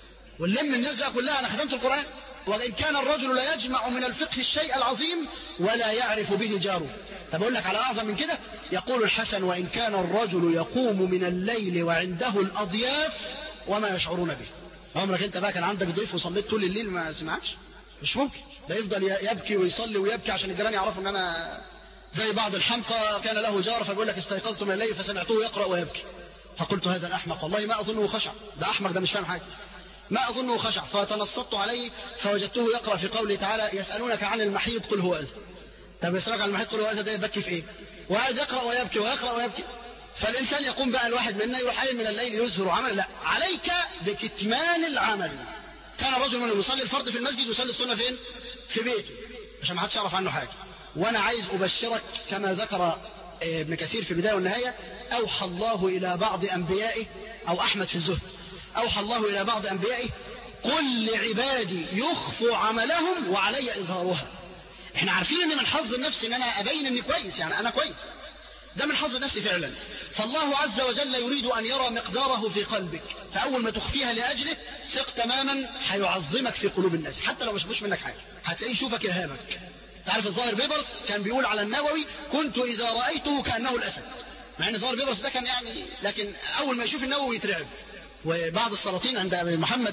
ونلم الناس بقى كلها انا ختمت القرآن وإن كان الرجل لا يجمع من الفقه الشيء العظيم ولا يعرف به جاره طب أقول لك على أعظم من كده يقول الحسن وإن كان الرجل يقوم من الليل وعنده الأضياف وما يشعرون به عمرك انت بقى كان عندك ضيف وصليت طول الليل ما سمعكش مش ممكن ده يفضل يبكي ويصلي ويبكي عشان الجيران يعرفوا ان انا زي بعض الحمقى كان له جار فبيقول لك استيقظت من الليل فسمعته يقرا ويبكي فقلت هذا الاحمق والله ما اظنه خشع ده احمق ده مش فاهم حاجه ما أظنه خشع فتنصت عليه فوجدته يقرأ في قوله تعالى يسألونك عن المحيط قل هو أذى طب يسألونك عن المحيط قل هو أذى ده يبكي في إيه وقاعد يقرأ ويبكي ويقرأ ويبكي فالإنسان يقوم بقى الواحد منا يروح قايم من الليل يزهر عمل لا عليك بكتمان العمل كان رجل منهم يصلي الفرض في المسجد ويصلي السنة فين في بيته عشان ما حدش يعرف عنه حاجة وأنا عايز أبشرك كما ذكر ابن كثير في البداية والنهاية أوحى الله إلى بعض أنبيائه أو أحمد في الزهد أوحى الله إلى بعض أنبيائه قل لعبادي يخفوا عملهم وعلي إظهارها احنا عارفين ان من حظ النفس ان انا ابين اني كويس يعني انا كويس ده من حظ النفس فعلا فالله عز وجل يريد ان يرى مقداره في قلبك فاول ما تخفيها لاجله ثق تماما هيعظمك في قلوب الناس حتى لو مش مش منك حاجه هتلاقيه يشوفك يرهبك تعرف الظاهر بيبرس كان بيقول على النووي كنت اذا رايته كانه الاسد مع ان ظاهر بيبرس ده كان يعني لكن اول ما يشوف النووي يترعب وبعض السلاطين عند محمد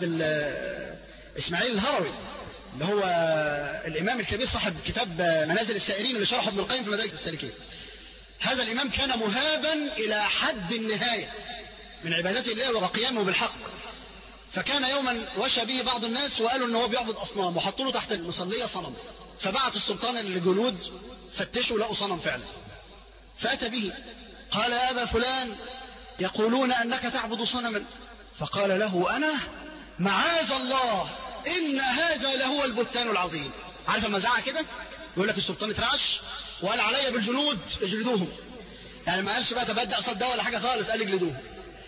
اسماعيل الهروي اللي هو الامام الكبير صاحب كتاب منازل السائرين اللي شرحه ابن القيم في مدارج السالكين هذا الامام كان مهابا الى حد النهايه من عبادته الله وقيامه بالحق فكان يوما وشى به بعض الناس وقالوا ان هو بيعبد اصنام وحطوا له تحت المصليه صنم فبعت السلطان للجنود فتشوا لقوا صنم فعلا فاتى به قال يا ابا فلان يقولون انك تعبد صنما فقال له انا معاذ الله ان هذا لهو البهتان العظيم عارف لما زعق كده يقول لك السلطان اترعش وقال علي بالجنود اجلدوهم يعني ما قالش بقى تبدأ قصاد ده ولا حاجه خالص قال اجلدوهم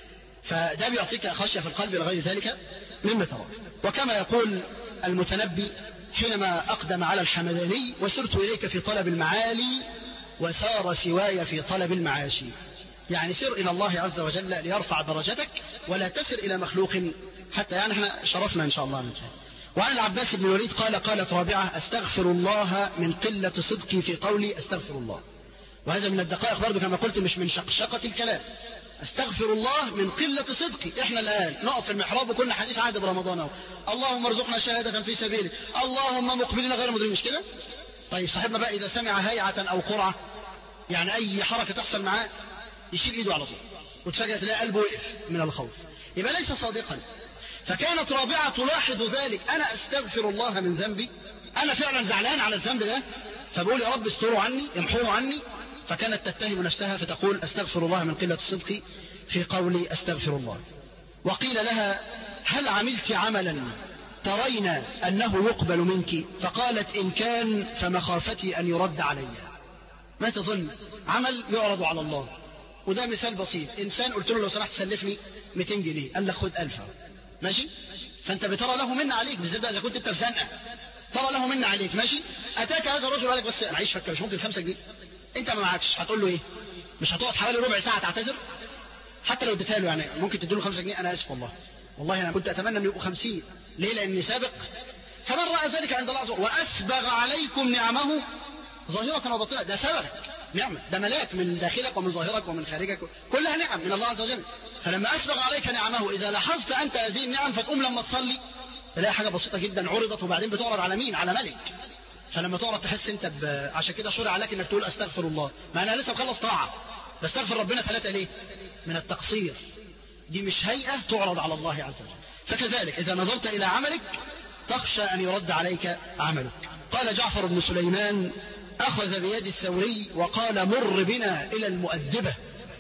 فده بيعطيك خشيه في القلب لغير ذلك مما ترى وكما يقول المتنبي حينما أقدم على الحمداني وسرت إليك في طلب المعالي وسار سواي في طلب المعاش يعني سر إلى الله عز وجل ليرفع درجتك ولا تسر إلى مخلوق حتى يعني احنا شرفنا إن شاء الله من كان وعن العباس بن الوليد قال قالت رابعة أستغفر الله من قلة صدقي في قولي أستغفر الله وهذا من الدقائق برضو كما قلت مش من شقشقة الكلام استغفر الله من قلة صدقي احنا الآن نقف في المحراب وكنا حديث عهد برمضان اهو اللهم ارزقنا شهادة في سبيلك اللهم مقبلين غير مدرين مش كده طيب صاحبنا بقى إذا سمع هيعة أو قرعة يعني أي حركة تحصل معاه يشيل إيده على طول وتفاجأ تلاقي قلبه وقف من الخوف يبقى ليس صادقا فكانت رابعة تلاحظ ذلك أنا أستغفر الله من ذنبي أنا فعلا زعلان على الذنب ده فبقول يا رب استروا عني امحوه عني فكانت تتهم نفسها فتقول أستغفر الله من قلة الصدق في قولي أستغفر الله وقيل لها هل عملت عملا ترين أنه يقبل منك فقالت إن كان فمخافتي أن يرد علي ما تظن عمل يعرض على الله وده مثال بسيط إنسان قلت له لو سمحت سلفني 200 جنيه قال لك خد 1000 ماشي فأنت بترى له من عليك بالذات بقى إذا كنت أنت في زنقة ترى له من عليك ماشي أتاك هذا الرجل وقال لك بس معيش فكة مش ممكن 5 جنيه أنت ما معكش هتقول له إيه مش هتقعد حوالي ربع ساعة تعتذر حتى لو اديتها له يعني ممكن تديله 5 جنيه أنا آسف والله والله أنا كنت أتمنى أن يبقوا 50 ليه لأني سابق فمن رأى ذلك عند الله عز وجل وأسبغ عليكم نعمه ظاهرة وباطنة ده سببك نعمة ده ملاك من داخلك ومن ظاهرك ومن خارجك كلها نعم من الله عز وجل فلما أسبغ عليك نعمه إذا لاحظت أنت هذه النعم فتقوم لما تصلي تلاقي حاجة بسيطة جدا عرضت وبعدين بتعرض على مين على ملك فلما تعرض تحس انت ب... عشان كده شرع عليك انك تقول استغفر الله ما انا لسه مخلص طاعة بستغفر ربنا ثلاثة ليه من التقصير دي مش هيئة تعرض على الله عز وجل فكذلك إذا نظرت إلى عملك تخشى أن يرد عليك عملك قال جعفر بن سليمان أخذ بيد الثوري وقال مر بنا إلى المؤدبة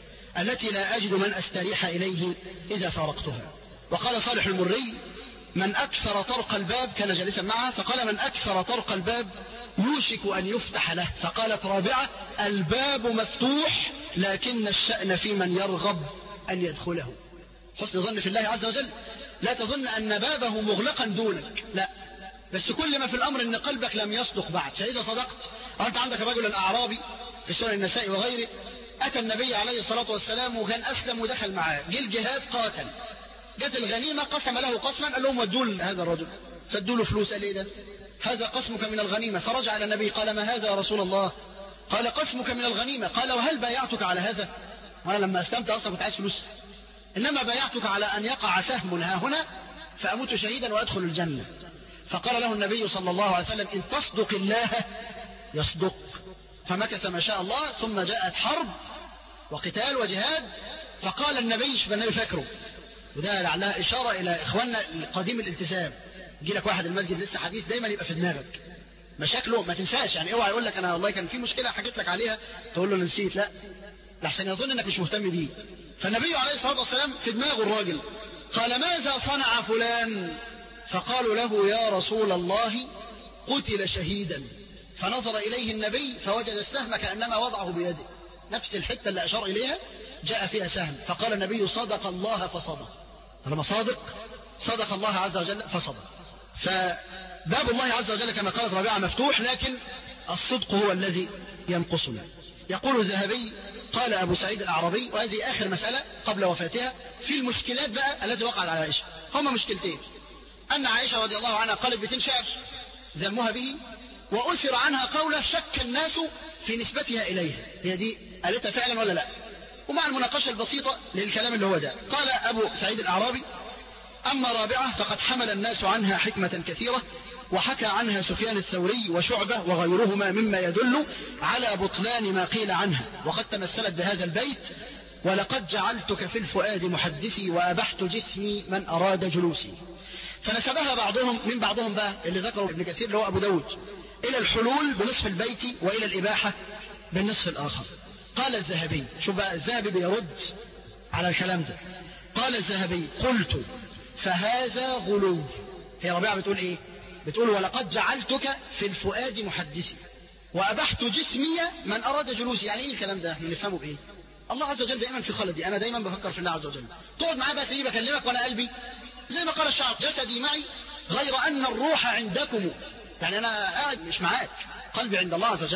التي لا أجد من أستريح إليه إذا فارقتها وقال صالح المري من أكثر طرق الباب كان جالسا معه فقال من أكثر طرق الباب يوشك أن يفتح له فقالت رابعة الباب مفتوح لكن الشأن في من يرغب أن يدخله حسن ظن في الله عز وجل لا تظن أن بابه مغلقا دونك لا بس كل ما في الأمر أن قلبك لم يصدق بعد فإذا صدقت أنت عندك رجل أعرابي في سنن النساء وغيره أتى النبي عليه الصلاة والسلام وكان أسلم ودخل معاه جه الجهاد قاتل جت الغنيمة قسم له قسما قال لهم ودوا هذا الرجل فادوا له فلوس قال ايه ده هذا قسمك من الغنيمة فرجع إلى النبي قال ما هذا يا رسول الله قال قسمك من الغنيمة قال وهل بايعتك على هذا وأنا لما أسلمت أصلا كنت عايز فلوس إنما بايعتك على أن يقع سهم ها هنا فأموت شهيدا وأدخل الجنة فقال له النبي صلى الله عليه وسلم إن تصدق الله يصدق فمكث ما شاء الله ثم جاءت حرب وقتال وجهاد فقال النبي شوف النبي فاكره وده لعلها إشارة إلى إخواننا قديم الالتزام يجي لك واحد المسجد لسه حديث دايما يبقى في دماغك مشاكله ما تنساش يعني اوعى يقول لك انا والله كان في مشكله حكيت لك عليها تقول له انا نسيت لا لحسن يظن انك مش مهتم بيه فالنبي عليه الصلاه والسلام في دماغه الراجل قال ماذا صنع فلان فقالوا له يا رسول الله قتل شهيدا فنظر إليه النبي فوجد السهم كأنما وضعه بيده نفس الحتة اللي أشار إليها جاء فيها سهم فقال النبي صدق الله فصدق طالما صادق صدق الله عز وجل فصدق فباب الله عز وجل كما قالت ربيعة مفتوح لكن الصدق هو الذي ينقصنا يقول الذهبي قال أبو سعيد الأعرابي وهذه آخر مسألة قبل وفاتها في المشكلات بقى التي وقعت على عائشة هما مشكلتين أن عائشة رضي الله عنها قالت بيتين شعر ذمها به وأثر عنها قولة شك الناس في نسبتها إليها هي دي قالتها فعلا ولا لا ومع المناقشة البسيطة للكلام اللي هو ده قال أبو سعيد الأعرابي أما رابعة فقد حمل الناس عنها حكمة كثيرة وحكى عنها سفيان الثوري وشعبة وغيرهما مما يدل على بطلان ما قيل عنها وقد تمثلت بهذا البيت ولقد جعلتك في الفؤاد محدثي وأبحت جسمي من أراد جلوسي فنسبها بعضهم من بعضهم بقى اللي ذكره ابن كثير اللي هو أبو داود إلى الحلول بنصف البيت وإلى الإباحة بالنصف الآخر قال الذهبي شوف بقى الذهبي بيرد على الكلام ده قال الذهبي قلت فهذا غلو هي ربيعة بتقول ايه بتقول ولقد جعلتك في الفؤاد محدثي وأبحت جسمي من أراد جلوسي يعني ايه الكلام ده احنا نفهمه بايه الله عز وجل دائما في خلدي أنا دايما بفكر في الله عز وجل تقعد معاه بقى تلاقيه بكلمك وأنا قلبي زي ما قال الشعب جسدي معي غير أن الروح عندكم يعني أنا قاعد مش معاك قلبي عند الله عز وجل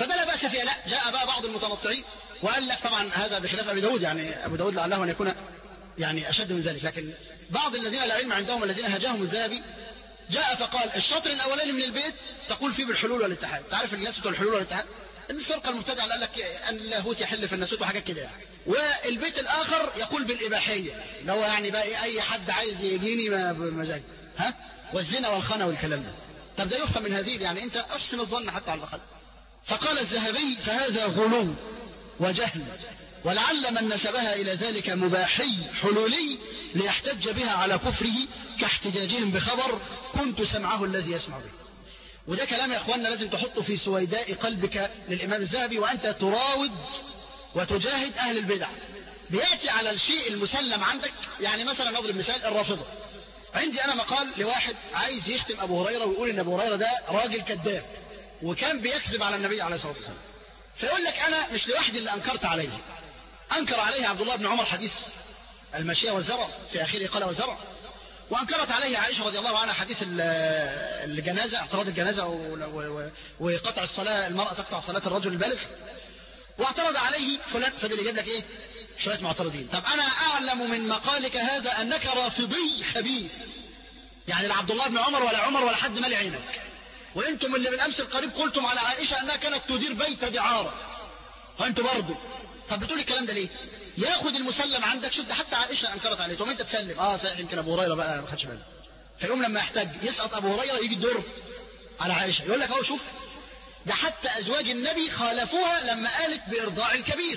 فده لا بأس فيها لا جاء بقى بعض المتنطعين وقال لك طبعا هذا بخلاف أبي داود يعني أبو داود لعله أن يكون يعني أشد من ذلك لكن بعض الذين لا علم عندهم الذين هجاهم الذهبي جاء فقال الشطر الأولاني من البيت تقول فيه بالحلول والاتحاد تعرف الناس بتوع الحلول والاتحاد الفرقة المبتدعة اللي قال لك أن اللاهوت يحل في الناسوت وحاجات كده يعني والبيت الآخر يقول بالإباحية اللي هو يعني بقى إيه أي حد عايز يجيني ما- بمزاج ها والزنا والخنا والكلام ده طب ده يفهم من هذه يعني أنت أحسن الظن حتى على الأقل فقال الذهبي فهذا غلو وجهل ولعل من نسبها إلى ذلك مباحي حلولي ليحتج بها على كفره كاحتجاجهم بخبر كنت سمعه الذي يسمع به وده كلام يا اخواننا لازم تحطه في سويداء قلبك للامام الذهبي وانت تراود وتجاهد اهل البدع بياتي على الشيء المسلم عندك يعني مثلا نضرب مثال الرافضه عندي انا مقال لواحد عايز يشتم ابو هريره ويقول ان ابو هريره ده راجل كذاب وكان بيكذب على النبي عليه الصلاه والسلام فيقول لك انا مش لوحدي اللي انكرت عليه انكر عليه عبد الله بن عمر حديث المشيه والزرع في اخره قال والزرع وانكرت عليه عائشه رضي الله عنها حديث ال- الجنازه اعتراض الجنازه و- و- و- وقطع الصلاه المراه تقطع صلاه الرجل البالغ واعترض عليه فلان فضل يجيب لك ايه شويه معترضين طب انا اعلم من مقالك هذا انك رافضي خبيث يعني لا عبد الله بن عمر ولا عمر ولا حد مال عينك وانتم اللي بالامس القريب قلتم على عائشه انها كانت تدير بيت دعاره وانتوا برضه طب بتقول الكلام ده ليه ياخد المسلم عندك شوف ده حتى عائشه انكرت عليه طب انت تسلم اه صحيح يمكن ابو هريره بقى ما خدش باله فيقوم لما يحتاج يسقط ابو هريره يجي الدور على عائشه يقول لك اهو شوف ده حتى ازواج النبي خالفوها لما قالت بارضاع الكبير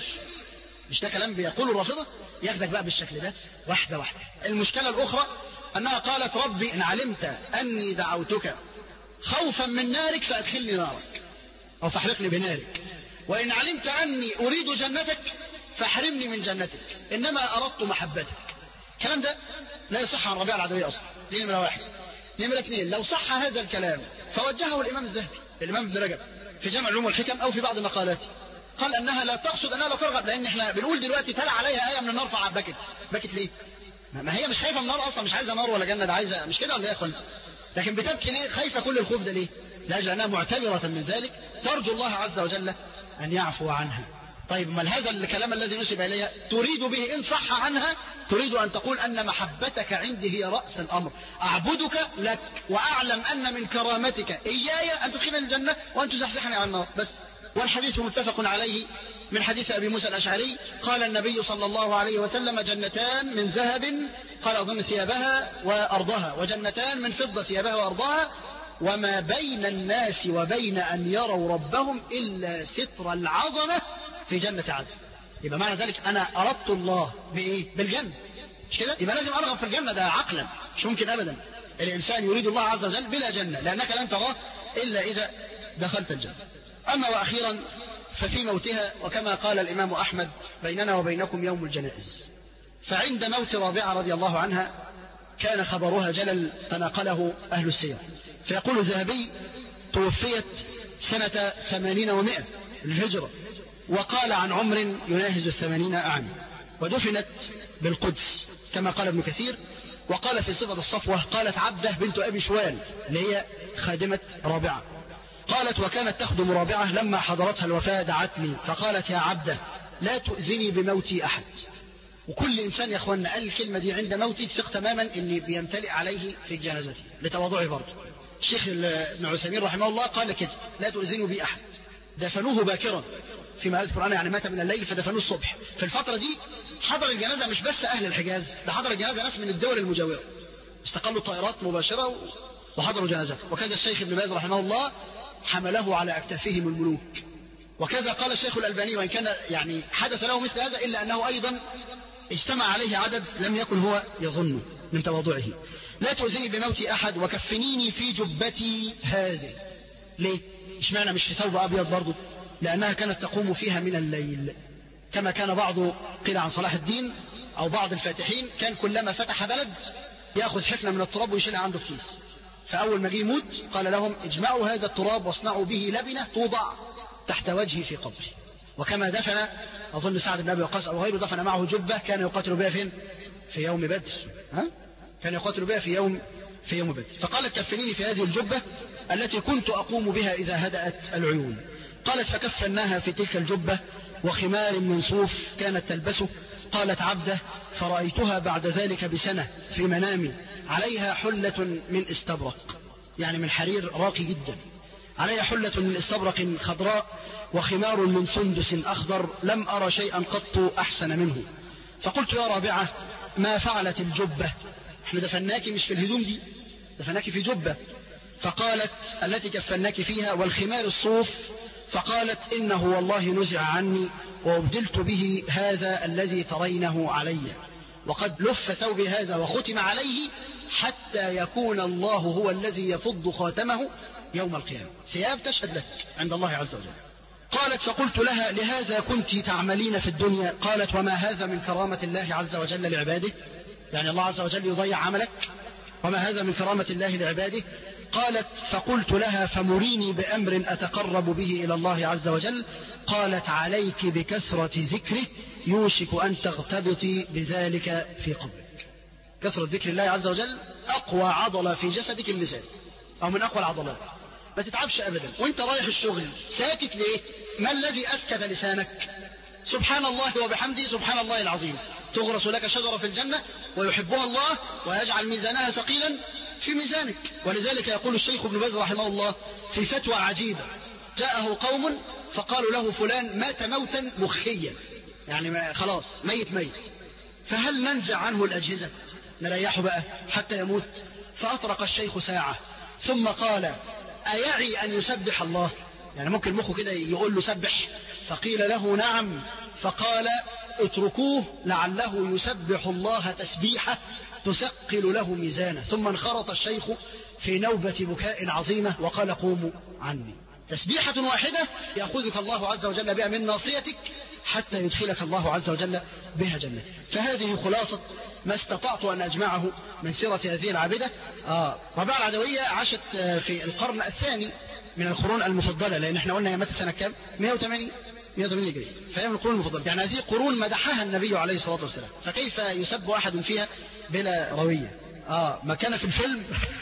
مش ده كلام بيقوله الرافضه ياخدك بقى بالشكل ده واحده واحده المشكله الاخرى انها قالت ربي ان علمت اني دعوتك خوفا من نارك فادخلني نارك او فاحرقني بنارك وان علمت اني اريد جنتك فاحرمني من جنتك انما اردت محبتك الكلام ده لا يصح عن ربيع العدوي اصلا دي نمره واحد نمره اثنين لو صح هذا الكلام فوجهه الامام الذهبي الامام ابن رجب في جمع العلوم والحكم او في بعض مقالاته قال انها لا تقصد انها لا ترغب لان احنا بنقول دلوقتي تلا عليها ايه من النار فبكت بكت ليه؟ ما ما هي مش خايفه من النار اصلا مش عايزه نار ولا جنه ده عايزه مش كده ولا ايه يا اخوانا؟ لكن بتبكي ليه؟ خايفه كل الخوف ده ليه؟ لاجل انها معتبره من ذلك ترجو الله عز وجل ان يعفو عنها. طيب ما هذا الكلام الذي نسب اليها تريد به ان صح عنها تريد ان تقول ان محبتك عندي هي راس الامر اعبدك لك واعلم ان من كرامتك اياي ان تدخلني الجنه وان تزحزحني عن النار بس والحديث متفق عليه من حديث ابي موسى الاشعري قال النبي صلى الله عليه وسلم جنتان من ذهب قال اظن ثيابها وارضها وجنتان من فضه ثيابها وارضها وما بين الناس وبين ان يروا ربهم الا ستر العظمه في جنه عدن يبقى معنى ذلك انا اردت الله بايه بالجنه مش كده يبقى لازم ارغب في الجنه ده عقلا مش ممكن ابدا الانسان يريد الله عز وجل بلا جنه لانك لن تراه الا اذا دخلت الجنه اما واخيرا ففي موتها وكما قال الامام احمد بيننا وبينكم يوم الجنائز فعند موت رابعه رضي الله عنها كان خبرها جلل تناقله اهل السير فيقول الذهبي توفيت سنة ثمانين ومائة للهجرة وقال عن عمر يناهز الثمانين عاما ودفنت بالقدس كما قال ابن كثير وقال في صفة الصفوة قالت عبده بنت أبي شوال اللي هي خادمة رابعة قالت وكانت تخدم رابعة لما حضرتها الوفاة دعت لي فقالت يا عبده لا تؤذني بموتي أحد وكل إنسان يا أخوانا قال الكلمة دي عند موتي ثق تماما إن بيمتلئ عليه في جنازته لتواضعه برضه الشيخ ابن عثيمين رحمه الله قال كده لا تؤذنوا بي أحد دفنوه باكرا فيما أذكر أنا يعني مات من الليل فدفنوه الصبح في الفترة دي حضر الجنازة مش بس أهل الحجاز ده حضر الجنازة ناس من الدول المجاورة استقلوا الطائرات مباشرة و- وحضروا جنازته وكذا الشيخ ابن باز رحمه الله حمله على أكتافهم الملوك وكذا قال الشيخ الألباني وإن كان يعني حدث له مثل هذا إلا أنه أيضا اجتمع عليه عدد لم يكن هو يظنه من تواضعه لا تؤذني بموت أحد وكفنيني في جبتي هذه ليه؟ اشمعنى مش في ثوب أبيض برضه لأنها كانت تقوم فيها من الليل كما كان بعض قيل عن صلاح الدين أو بعض الفاتحين كان كلما فتح بلد يأخذ حفنة من التراب ويشيلها عنده في كيس فأول ما جه يموت قال لهم اجمعوا هذا التراب واصنعوا به لبنة توضع تحت وجهي في قبري وكما دفن أظن سعد بن أبي وقاص أو غيره دفن معه جبة كان يقاتل بها فين في يوم بدر ها؟ كان يقاتل بها في يوم في يوم بدر فقالت كفنيني في هذه الجبة التي كنت أقوم بها إذا هدأت العيون قالت فكفناها في تلك الجبة وخمار من صوف كانت تلبسه قالت عبده فرأيتها بعد ذلك بسنة في منامي عليها حلة من استبرق يعني من حرير راقي جدا عليها حلة من استبرق خضراء وخمار من سندس أخضر لم أرى شيئا قط أحسن منه فقلت يا رابعة ما فعلت الجبة احنا دفناك مش في الهدوم دي دفناك في جبة فقالت التي كفناك فيها والخمار الصوف فقالت إنه والله نزع عني وأبدلت به هذا الذي ترينه علي وقد لف ثوبي هذا وختم عليه حتى يكون الله هو الذي يفض خاتمه يوم القيامة ثياب تشهد لك عند الله عز وجل قالت فقلت لها لهذا كنت تعملين في الدنيا قالت وما هذا من كرامة الله عز وجل لعباده يعني الله عز وجل يضيع عملك وما هذا من كرامة الله لعباده قالت فقلت لها فمريني بأمر أتقرب به إلى الله عز وجل قالت عليك بكثرة ذكره يوشك أن تغتبطي بذلك في قبرك كثرة ذكر الله عز وجل أقوى عضلة في جسدك اللسان أو من أقوى العضلات ما تتعبش أبدا وانت رايح الشغل ساكت ليه ما الذي أسكت لسانك سبحان الله وبحمده سبحان الله العظيم تغرس لك شجرة في الجنة ويحبها الله ويجعل ميزانها ثقيلا في ميزانك ولذلك يقول الشيخ ابن باز رحمه الله في فتوى عجيبة جاءه قوم فقالوا له فلان مات موتا مخيا يعني ما خلاص ميت ميت فهل ننزع عنه الأجهزة نريحه بقى حتى يموت فأطرق الشيخ ساعة ثم قال أيعي أن يسبح الله يعني ممكن مخه كده يقول له سبح فقيل له نعم فقال اتركوه لعله يسبح الله تسبيحة تثقل له ميزانه ثم انخرط الشيخ في نوبة بكاء عظيمة وقال قوموا عني تسبيحة واحدة يأخذك الله عز وجل بها من ناصيتك حتى يدخلك الله عز وجل بها جنته فهذه خلاصة ما استطعت أن أجمعه من سيرة هذه العابدة آه. ربيعة العدوية عاشت في القرن الثاني من القرون المفضلة لأن احنا قلنا هي ماتت سنة كام 180 180 هجري فهي من القرون المفضلة يعني هذه قرون مدحها النبي عليه الصلاة والسلام فكيف يسب أحد فيها بلا روية آه ما كان في الفيلم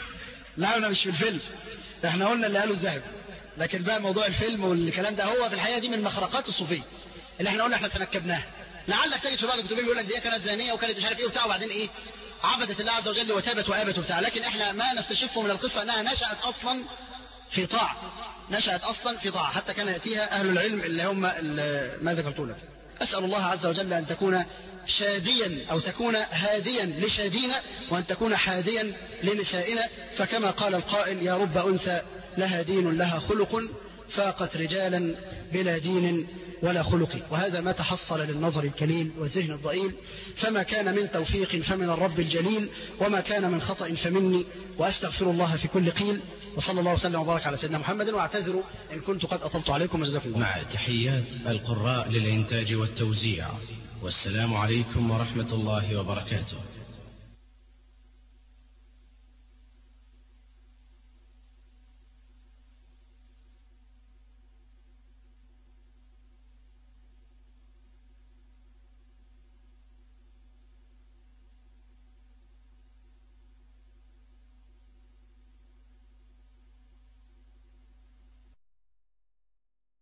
لا أنا مش في الفيلم احنا قلنا اللي قالوا الذهب لكن بقى موضوع الفيلم والكلام ده هو في الحقيقة دي من مخرقات الصوفية اللي احنا قلنا احنا تنكبناها لعلك تجد في بعض الكتب يقول لك دي كانت زانية وكانت مش عارف ايه وبتاع وبعدين ايه عبدت الله عز وجل وتابت وابت وبتاع لكن احنا ما نستشفه من القصة انها نشأت اصلا في طاعة نشأت أصلا في طاعة حتى كان يأتيها أهل العلم اللي هم ما ذكرت لك أسأل الله عز وجل أن تكون شاديا أو تكون هاديا لشادينا وأن تكون حاديا لنسائنا فكما قال القائل يا رب أنثى لها دين لها خلق فاقت رجالا بلا دين ولا خلق وهذا ما تحصل للنظر الكليل والذهن الضئيل فما كان من توفيق فمن الرب الجليل وما كان من خطأ فمني وأستغفر الله في كل قيل وصلى الله وسلم وبارك على سيدنا محمد واعتذر إن كنت قد أطلت عليكم وجزاكم الله مع تحيات القراء للإنتاج والتوزيع والسلام عليكم ورحمة الله وبركاته